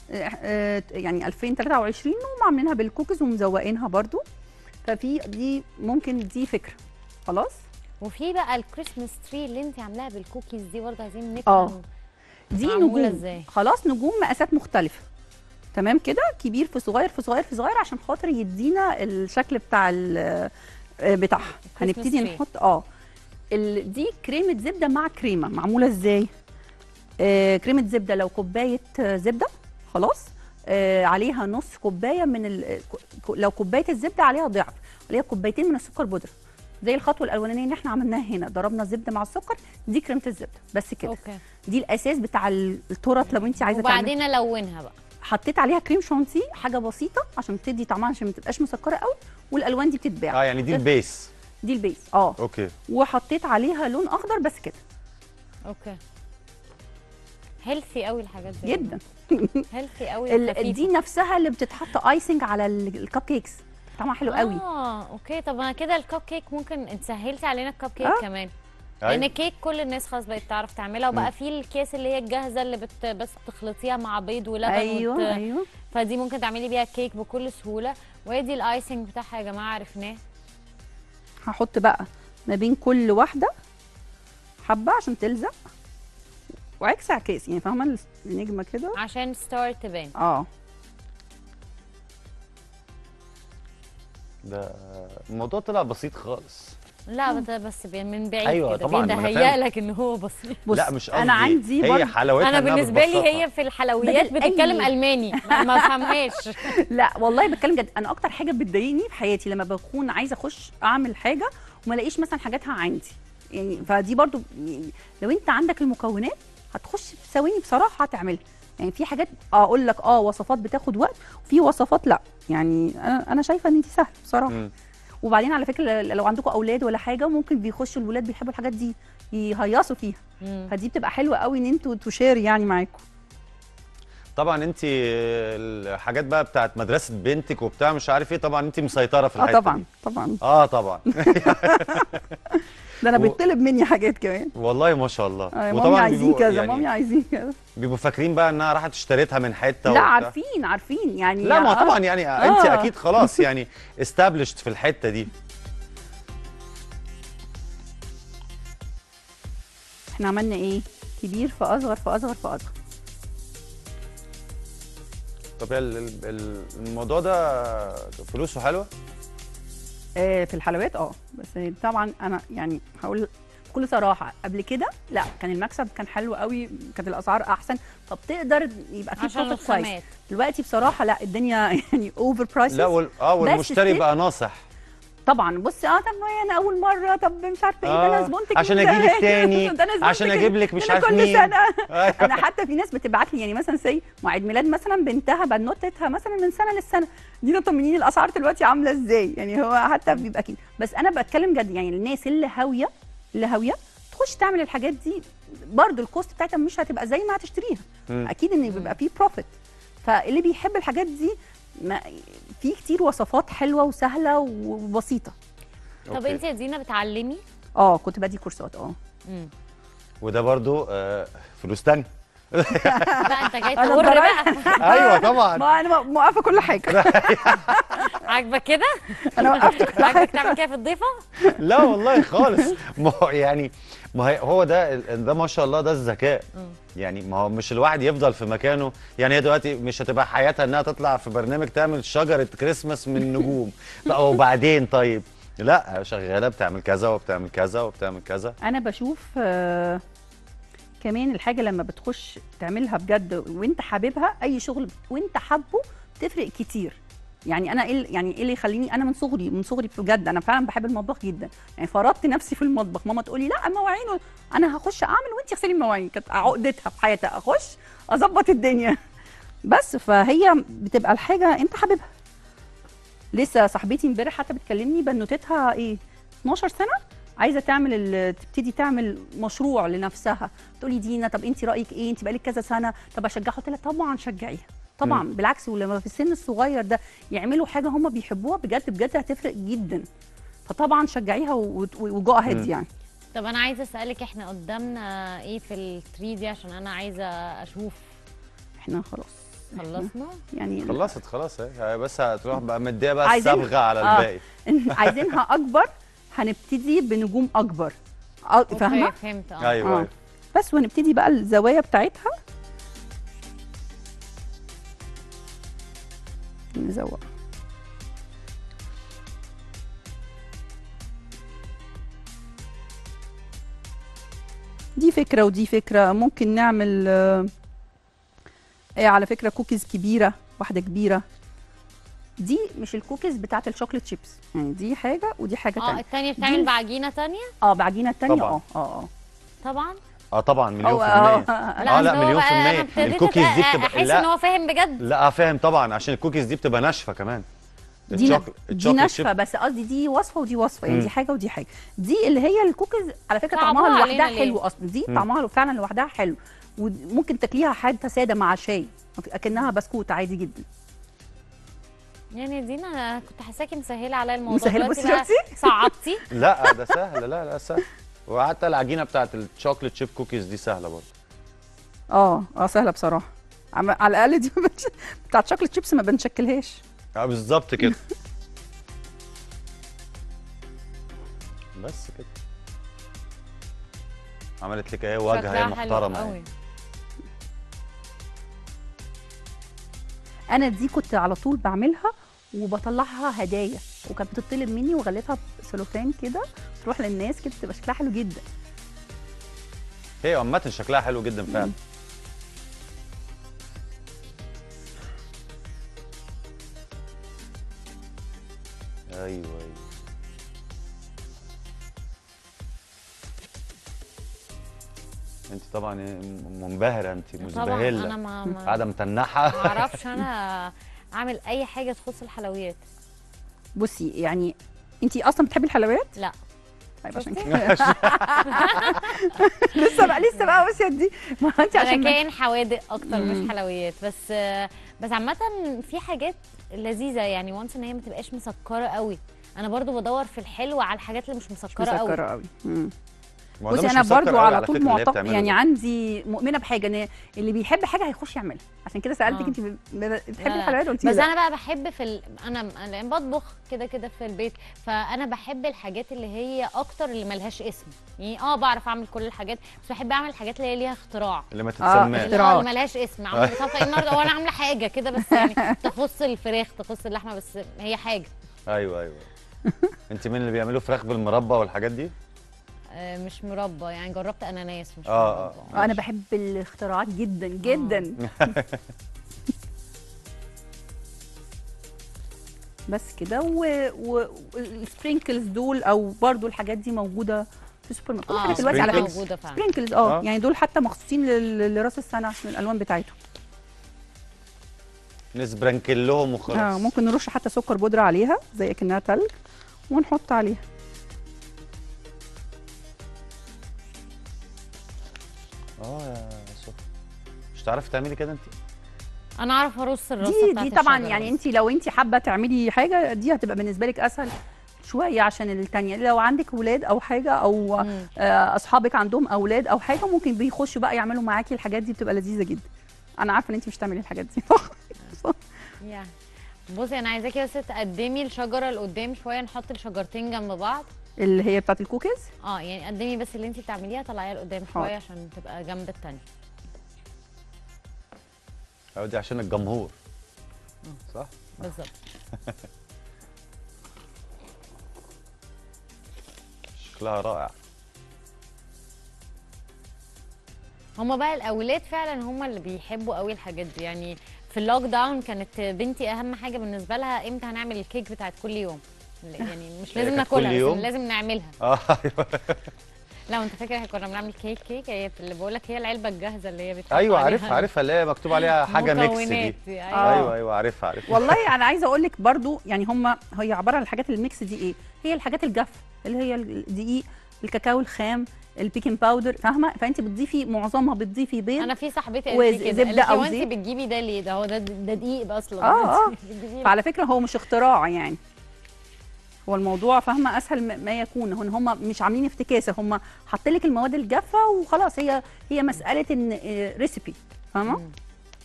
آه، آه، يعني 2023 وعاملينها بالكوكيز ومزوقينها برضو ففي دي ممكن دي فكره خلاص وفي بقى الكريسماس تري اللي انت عاملاها بالكوكيز دي برضه عايزين اه نفهم دي معمولة نجوم ازاي؟ خلاص نجوم مقاسات مختلفه تمام كده كبير في صغير في صغير في صغير عشان خاطر يدينا الشكل بتاع ال- آه، بتاعها هنبتدي tree. نحط اه ال- دي كريمه زبده مع كريمه معموله ازاي آه كريمه زبده لو كوبايه آه، زبده خلاص آه عليها نص كوبايه من ال... ك- لو كوبايه الزبده عليها ضعف عليها كوبايتين من السكر بودره زي الخطوه الاولانيه اللي احنا عملناها هنا ضربنا الزبده مع السكر دي كريمه الزبده بس كده اوكي دي الاساس بتاع ال- التورت لو انت عايزه تعملي وبعدين الونها بقى حطيت عليها كريم شانتيه حاجه بسيطه عشان تدي طعمها عشان ما تبقاش مسكره قوي والالوان دي بتتباع اه يعني دي البيس دي البيس اه اوكي وحطيت عليها لون اخضر بس كده اوكي هيلثي قوي الحاجات دي جدا هيلثي قوي ال- وخفيفة. دي نفسها اللي بتتحط ايسنج على ال- الكب كيكس طعمها حلو قوي اه اوكي طب انا كده الكب كيك ممكن انت سهلتي علينا الكب كيك آه. كمان أيوة. لان الكيك كل الناس خلاص بقت تعرف تعملها وبقى مم. في الكيس اللي هي الجاهزه اللي بت بس بتخلطيها مع بيض ولبن أيوة، وت... أيوة. فدي ممكن تعملي بيها كيك بكل سهوله وادي الايسنج بتاعها يا جماعه عرفناه هحط بقى ما بين كل واحده حبه عشان تلزق وعكس عكاس يعني فاهمه النجمه كده عشان ستار تبان اه ده الموضوع طلع بسيط خالص لا بس بس بي- من بعيد أيوة كده طبعاً، ما أنا بيتهيأ فاهم. لك ان هو بسيط بص لا مش أنا قصدي. عندي هي برضه- حلاوتها انا إنها بالنسبه لي بتبسطها. هي في الحلويات بدل أي- بتتكلم الماني ما ما فهمهاش لا والله بتكلم جد انا اكتر حاجه بتضايقني في حياتي لما بكون عايزه اخش اعمل حاجه وما الاقيش مثلا حاجاتها عندي يعني فدي برضو يعني لو انت عندك المكونات هتخش في ثواني بصراحه هتعملها يعني في حاجات اقول لك اه وصفات بتاخد وقت وفي وصفات لا يعني انا انا شايفه ان دي سهله بصراحه مم. وبعدين على فكره لو عندكم اولاد ولا حاجه ممكن بيخشوا الولاد بيحبوا الحاجات دي يهيصوا فيها مم. فدي بتبقى حلوه قوي ان انتوا تشير يعني معاكم طبعا انت الحاجات بقى بتاعت مدرسه بنتك وبتاع مش عارف ايه طبعا انت مسيطره في اه الحته طبعا دي. طبعا اه طبعا ده انا و- بيطلب مني حاجات كمان والله ما شاء الله آه، مامي عايزين بيبقوا- كذا يعني مامي عايزين كذا بيبقوا فاكرين بقى انها راحت اشتريتها من حته لا وبتاع. عارفين عارفين يعني لا ما آه. طبعا يعني انت آه. اكيد خلاص يعني استابلشت في الحته دي احنا عملنا ايه كبير في اصغر في اصغر في اصغر طب هي ال- ال- ال- الموضوع ده فلوسه حلوه آه في الحلويات اه بس طبعا انا يعني هقول بكل صراحه قبل كده لا كان المكسب كان حلو قوي كانت الاسعار احسن طب تقدر يبقى في عشان بروفيت كويس الخامات. دلوقتي بصراحه لا الدنيا يعني اوفر برايسز لا وال... اه والمشتري بقى ناصح طبعا بص اه طب ما انا اول مره طب مش عارفه ايه ده انا آه، زبونتك عشان من أجيلك زمان. تاني، ده أنا زبونتك عشان أجيب لك مش أنا عارف كل مين. سنه أيوة. انا حتى في ناس بتبعت لي يعني مثلا سي موعد ميلاد مثلا بنتها بنوتتها مثلا من سنه للسنه دي طمنيني الاسعار دلوقتي عامله ازاي يعني هو حتى بيبقى كده بس انا بتكلم جد يعني الناس اللي هاويه اللي هاويه تخش تعمل الحاجات دي برضو الكوست بتاعتها مش هتبقى زي ما هتشتريها مم. اكيد ان بيبقى فيه بروفيت فاللي بيحب الحاجات دي ما في كتير وصفات حلوه وسهله وبسيطه طب انت يا دينا بتعلمي اه كنت بدي كورسات اه مم. وده برضو آه فلوس تانية لا انت جاي أنا تقر بقى اتضررت. أيوة طبعا. ما انا موقفه كل حاجه عاجبك كده انا وقفت كل عاجبك حاجه تعمل كده في الضيفه لا والله خالص ما هو يعني ما هي هو ده ده ما شاء الله ده الذكاء يعني ما هو مش الواحد يفضل في مكانه يعني هي دلوقتي مش هتبقى حياتها انها تطلع في برنامج تعمل شجره كريسماس من نجوم لا وبعدين طيب لا شغاله بتعمل كذا وبتعمل كذا وبتعمل كذا انا بشوف آه كمان الحاجه لما بتخش تعملها بجد وانت حاببها اي شغل وانت حابه بتفرق كتير يعني انا ايه ال- يعني ايه اللي يخليني انا من صغري من صغري بجد انا فعلا بحب المطبخ جدا يعني فرضت نفسي في المطبخ ماما تقولي لا المواعين و- انا هخش اعمل وانت اغسلي المواعين كانت عقدتها في حياتها اخش اظبط الدنيا بس فهي بتبقى الحاجه انت حاببها لسه صاحبتي امبارح حتى بتكلمني بنوتتها ايه 12 سنه عايزه تعمل ال- تبتدي تعمل مشروع لنفسها تقولي دينا طب انت رايك ايه انت بقالك كذا سنه طب اشجعها قلت لها طبعا شجعيها طبعا مم. بالعكس ولما في السن الصغير ده يعملوا حاجه هم بيحبوها بجد بجد هتفرق جدا فطبعا شجعيها وجو اهيد مم. يعني طب انا عايزه اسالك احنا قدامنا ايه في ال 3 دي عشان انا عايزه اشوف احنا خلاص خلصنا يعني خلصت خلاص اهي بس هتروح بقى مديه بقى عايزين- الصبغه على آه. الباقي عايزينها اكبر هنبتدي بنجوم اكبر آه، أوكي، فاهمه فهمت اه ايوه آه. ايوه بس ونبتدي بقى الزوايا بتاعتها نزوق دي فكرة ودي فكرة ممكن نعمل آه، ايه على فكرة كوكيز كبيرة واحدة كبيرة دي مش الكوكيز بتاعت الشوكليت شيبس يعني دي حاجة ودي حاجة اه تانية التانية دي بتعمل الف- بعجينة تانية اه بعجينة التانية طبعاً. اه اه اه طبعا اه طبعا مليون هو- في آه، المية لا، اه لا أصل هو مليون بقى في أنا المية ابتديت الكوكيز دي أ- بتبقى احس ان لا هو فاهم بجد لا فاهم طبعا عشان الكوكيز دي بتبقى ناشفه كمان دي ن- الشوك- دي الشوكليت ناشفه شيب- بس قصدي دي وصفه ودي وصفه يعني مم. دي حاجه ودي حاجه دي اللي هي الكوكيز على فكره صعبوها طعمها علينا لوحدها ليه؟ حلو اصلا دي مم. طعمها فعلا لوحدها حلو وممكن تاكليها حتى ساده مع شاي اكنها بسكوت عادي جدا يعني دينا انا كنت حاساكي مسهله عليا الموضوع مسهلة، دلوقتي بصي بقى شفتي؟ صعبتي لا ده سهل لا لا سهل وحتى العجينه بتاعت الشوكليت شيب كوكيز دي سهله برضه اه اه سهله بصراحه عم- على الاقل دي ما بنش... بتاعت شوكليت شيبس ما بنشكلهاش اه بالظبط كده بس كده عملت لك ايه واجهه شكلها هي حلو محترمه قوي. يعني. انا دي كنت على طول بعملها وبطلعها هدايا وكانت بتطلب مني وغلفها بسلوفان كده تروح للناس كده تبقى شكلها حلو جدا هي عامه شكلها حلو جدا فعلا ايوه ايوه انت طبعا إيه، منبهره انت طبعا مزبهله انا ما ما قاعده متنحه ما اعرفش انا اعمل اي حاجه تخص الحلويات بصي يعني انت اصلا بتحبي الحلويات لا طيب عشان شفتي؟ كده لسه بقى لسه بقى بصي دي ما انت انا عشان ما- كائن حوادق اكتر مم. مش حلويات بس بس عامه في حاجات لذيذه يعني وانس ان هي ما تبقاش مسكره قوي انا برضو بدور في الحلو على الحاجات اللي مش مسكره, مسكره قوي قوي مم. ما هو ده بصي مش انا مسكر برضو قوي على على طول فكرة اللي هي معتقد بتعمله يعني ده. عندي مؤمنه بحاجه ان اللي بيحب حاجه هيخش يعملها عشان كده سالتك آه. انت ب- ب- لا، بتحبي لا. الحلويات قلتي بس لا. انا بقى بحب في ال... انا انا بطبخ كده كده في البيت فانا بحب الحاجات اللي هي اكتر اللي ملهاش اسم يعني اه بعرف اعمل كل الحاجات بس بحب اعمل الحاجات اللي هي ليها اختراع اللي ما آه، تتسماش اللي, اختراع. آه، اللي ملهاش اسم عامله طبخه إيه النهارده وانا عامله حاجه كده بس يعني تخص الفراخ تخص اللحمه بس هي حاجه ايوه ايوه انت من اللي بيعملوا فراخ بالمربى والحاجات دي آه، مش مربى يعني جربت اناناس مش اه اه مربى انا بحب الاختراعات جدا جدا بس كده والسبرينكلز دول او برضو الحاجات دي موجوده في السوبر ماركت كل آه، حاجه دلوقتي على sprinkles. فكره موجوده فعلا سبرينكلز اه آه. يعني دول حتى مخصوصين لل- لراس السنه من الالوان بتاعتهم نسبرنكل لهم اه وخلاص ممكن نرش حتى سكر بودره عليها زي اكنها تلج ونحط عليها اه يا صف مش تعرفي تعملي كده انت انا اعرف ارص الرصه دي بتاعت دي طبعا الشجرة يعني بس. انت لو انت حابه تعملي حاجه دي هتبقى بالنسبه لك اسهل شويه عشان التانية لو عندك ولاد او حاجه او مم. آه، اصحابك عندهم اولاد او حاجه ممكن بيخشوا بقى يعملوا معاكي الحاجات دي بتبقى لذيذه جدا انا عارفه ان انت مش تعملي الحاجات دي يعني بصي انا عايزاكي بس تقدمي الشجره لقدام شويه نحط الشجرتين جنب بعض اللي هي بتاعت الكوكيز اه يعني قدمي بس اللي انت بتعمليها طلعيها لقدام حاضر. شويه عشان تبقى جنب التانية أو دي عشان الجمهور صح بالظبط شكلها رائع هما بقى الاولاد فعلا هما اللي بيحبوا قوي الحاجات دي يعني في اللوك داون كانت بنتي اهم حاجه بالنسبه لها امتى هنعمل الكيك بتاعت كل يوم يعني مش هي لازم كانت كل ناكلها يوم؟ بس لازم نعملها اه ايوه لا انت فاكر احنا كنا بنعمل كيك كيك هي اللي بقول لك هي العلبه الجاهزه اللي هي بتحط ايوه عليها عارفها عارفها اللي هي مكتوب عليها حاجه ميكس دي مكونات آه. ايوه ايوه عارفها عارفها والله انا عايزه اقول لك برضو يعني هم هي عباره عن الحاجات الميكس دي ايه هي الحاجات الجافه اللي هي الدقيق الكاكاو الخام البيكنج باودر فاهمه فانت بتضيفي معظمها بتضيفي بيض انا في صاحبتي قالت لي كده وزبدة قالت لي أو هو انت زيت. بتجيبي ده ليه ده هو ده ده دقيق اصلا اه اه بتجيبيه فعلى فكره هو مش اختراع يعني هو الموضوع فاهمه اسهل م- ما يكون هون هم مش عاملين افتكاسه هم حاطين لك المواد الجافه وخلاص هي هي مساله ان ريسيبي فاهمه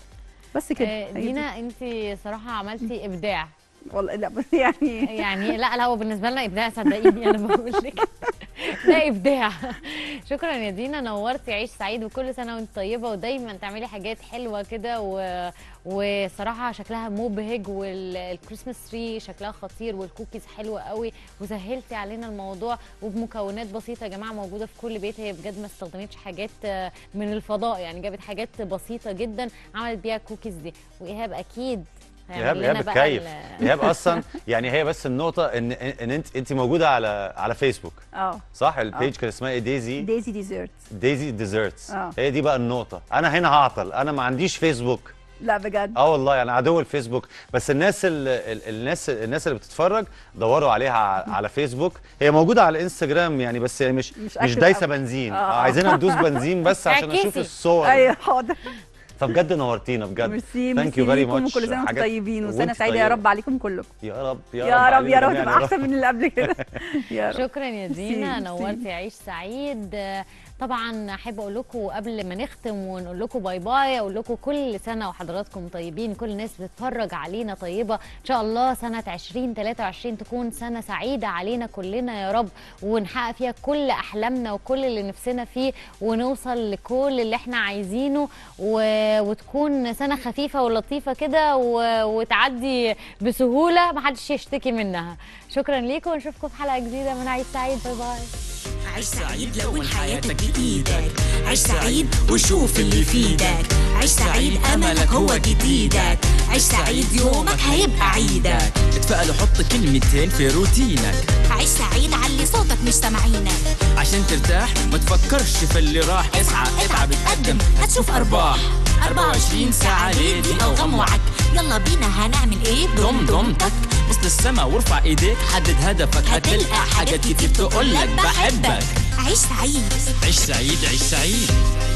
بس كده آه، هي دي. دينا انت صراحه عملتي ابداع والله لا بس يعني يعني لا لا هو بالنسبه لنا ابداع صدقيني انا بقول لك ده ابداع شكرا يا دينا نورتي عيش سعيد وكل سنه وانت طيبه ودايما تعملي حاجات حلوه كده و... وصراحه شكلها مبهج والكريسماس تري شكلها خطير والكوكيز حلوه قوي وسهلتي علينا الموضوع وبمكونات بسيطه يا جماعه موجوده في كل بيت هي بجد ما استخدمتش حاجات آه، من الفضاء يعني جابت حاجات بسيطه جدا عملت بيها الكوكيز دي وايهاب اكيد هيعمل ايهاب لنا ايهاب بقى بتكيف ال- ايهاب اصلا يعني هي بس النقطه ان ان انت انت موجوده على على فيسبوك اه صح البيج كان اسمها ايه ديزي دايزي ديزرت ديزي ديزرتس آه. هي دي بقى النقطه انا هنا هعطل انا ما عنديش فيسبوك لا بجد اه والله يعني عدو الفيسبوك بس الناس ال ال الناس الناس اللي بتتفرج دوروا عليها ع- على فيسبوك هي موجوده على الانستجرام يعني بس يعني مش مش مش, active دايسه أوي. بنزين آه. آه. عايزينها تدوس بنزين بس عشان اشوف اعكسي. الصور ايوه حاضر فبجد نورتينا بجد ميرسي Thank you ميرسي very ليكم much. وكل سنه وانتم حاجات- طيبين وسنه وانت سعيده يا طيبة. رب عليكم كلكم يا رب يا رب يا علينا رب جميعاً تبقى يا رب. احسن من اللي قبل كده يا رب شكرا يا دينا ميرسي. نورتي عيش سعيد آه، طبعا احب اقول لكم قبل ما نختم ونقول لكم باي باي اقول لكم كل سنه وحضراتكم طيبين كل الناس بتتفرج علينا طيبه ان شاء الله سنه 2023 تكون سنه سعيده علينا كلنا يا رب ونحقق فيها كل احلامنا وكل اللي نفسنا فيه ونوصل لكل اللي احنا عايزينه و... وتكون سنه خفيفه ولطيفه كده و... وتعدي بسهوله محدش يشتكي منها شكرا ليكم ونشوفكم في حلقه جديده من عيد سعيد باي باي عيش سعيد لون حياتك بإيدك عيش سعيد وشوف اللي يفيدك عيش سعيد أملك هو جديدك عيش سعيد يومك هيبقى عيدك اتفائل وحط كلمتين في روتينك عيش سعيد علي صوتك مش سامعينك عشان ترتاح ما تفكرش في اللي راح اسعى اتعب اتقدم هتشوف ارباح 24 ساعة ليدي او غم وعك يلا بينا هنعمل ايه ضم ضمتك بص للسما وارفع ايديك حدد هدفك هتلقى حاجات كتير تقولك بحبك عيش سعيد عيش سعيد عيش سعيد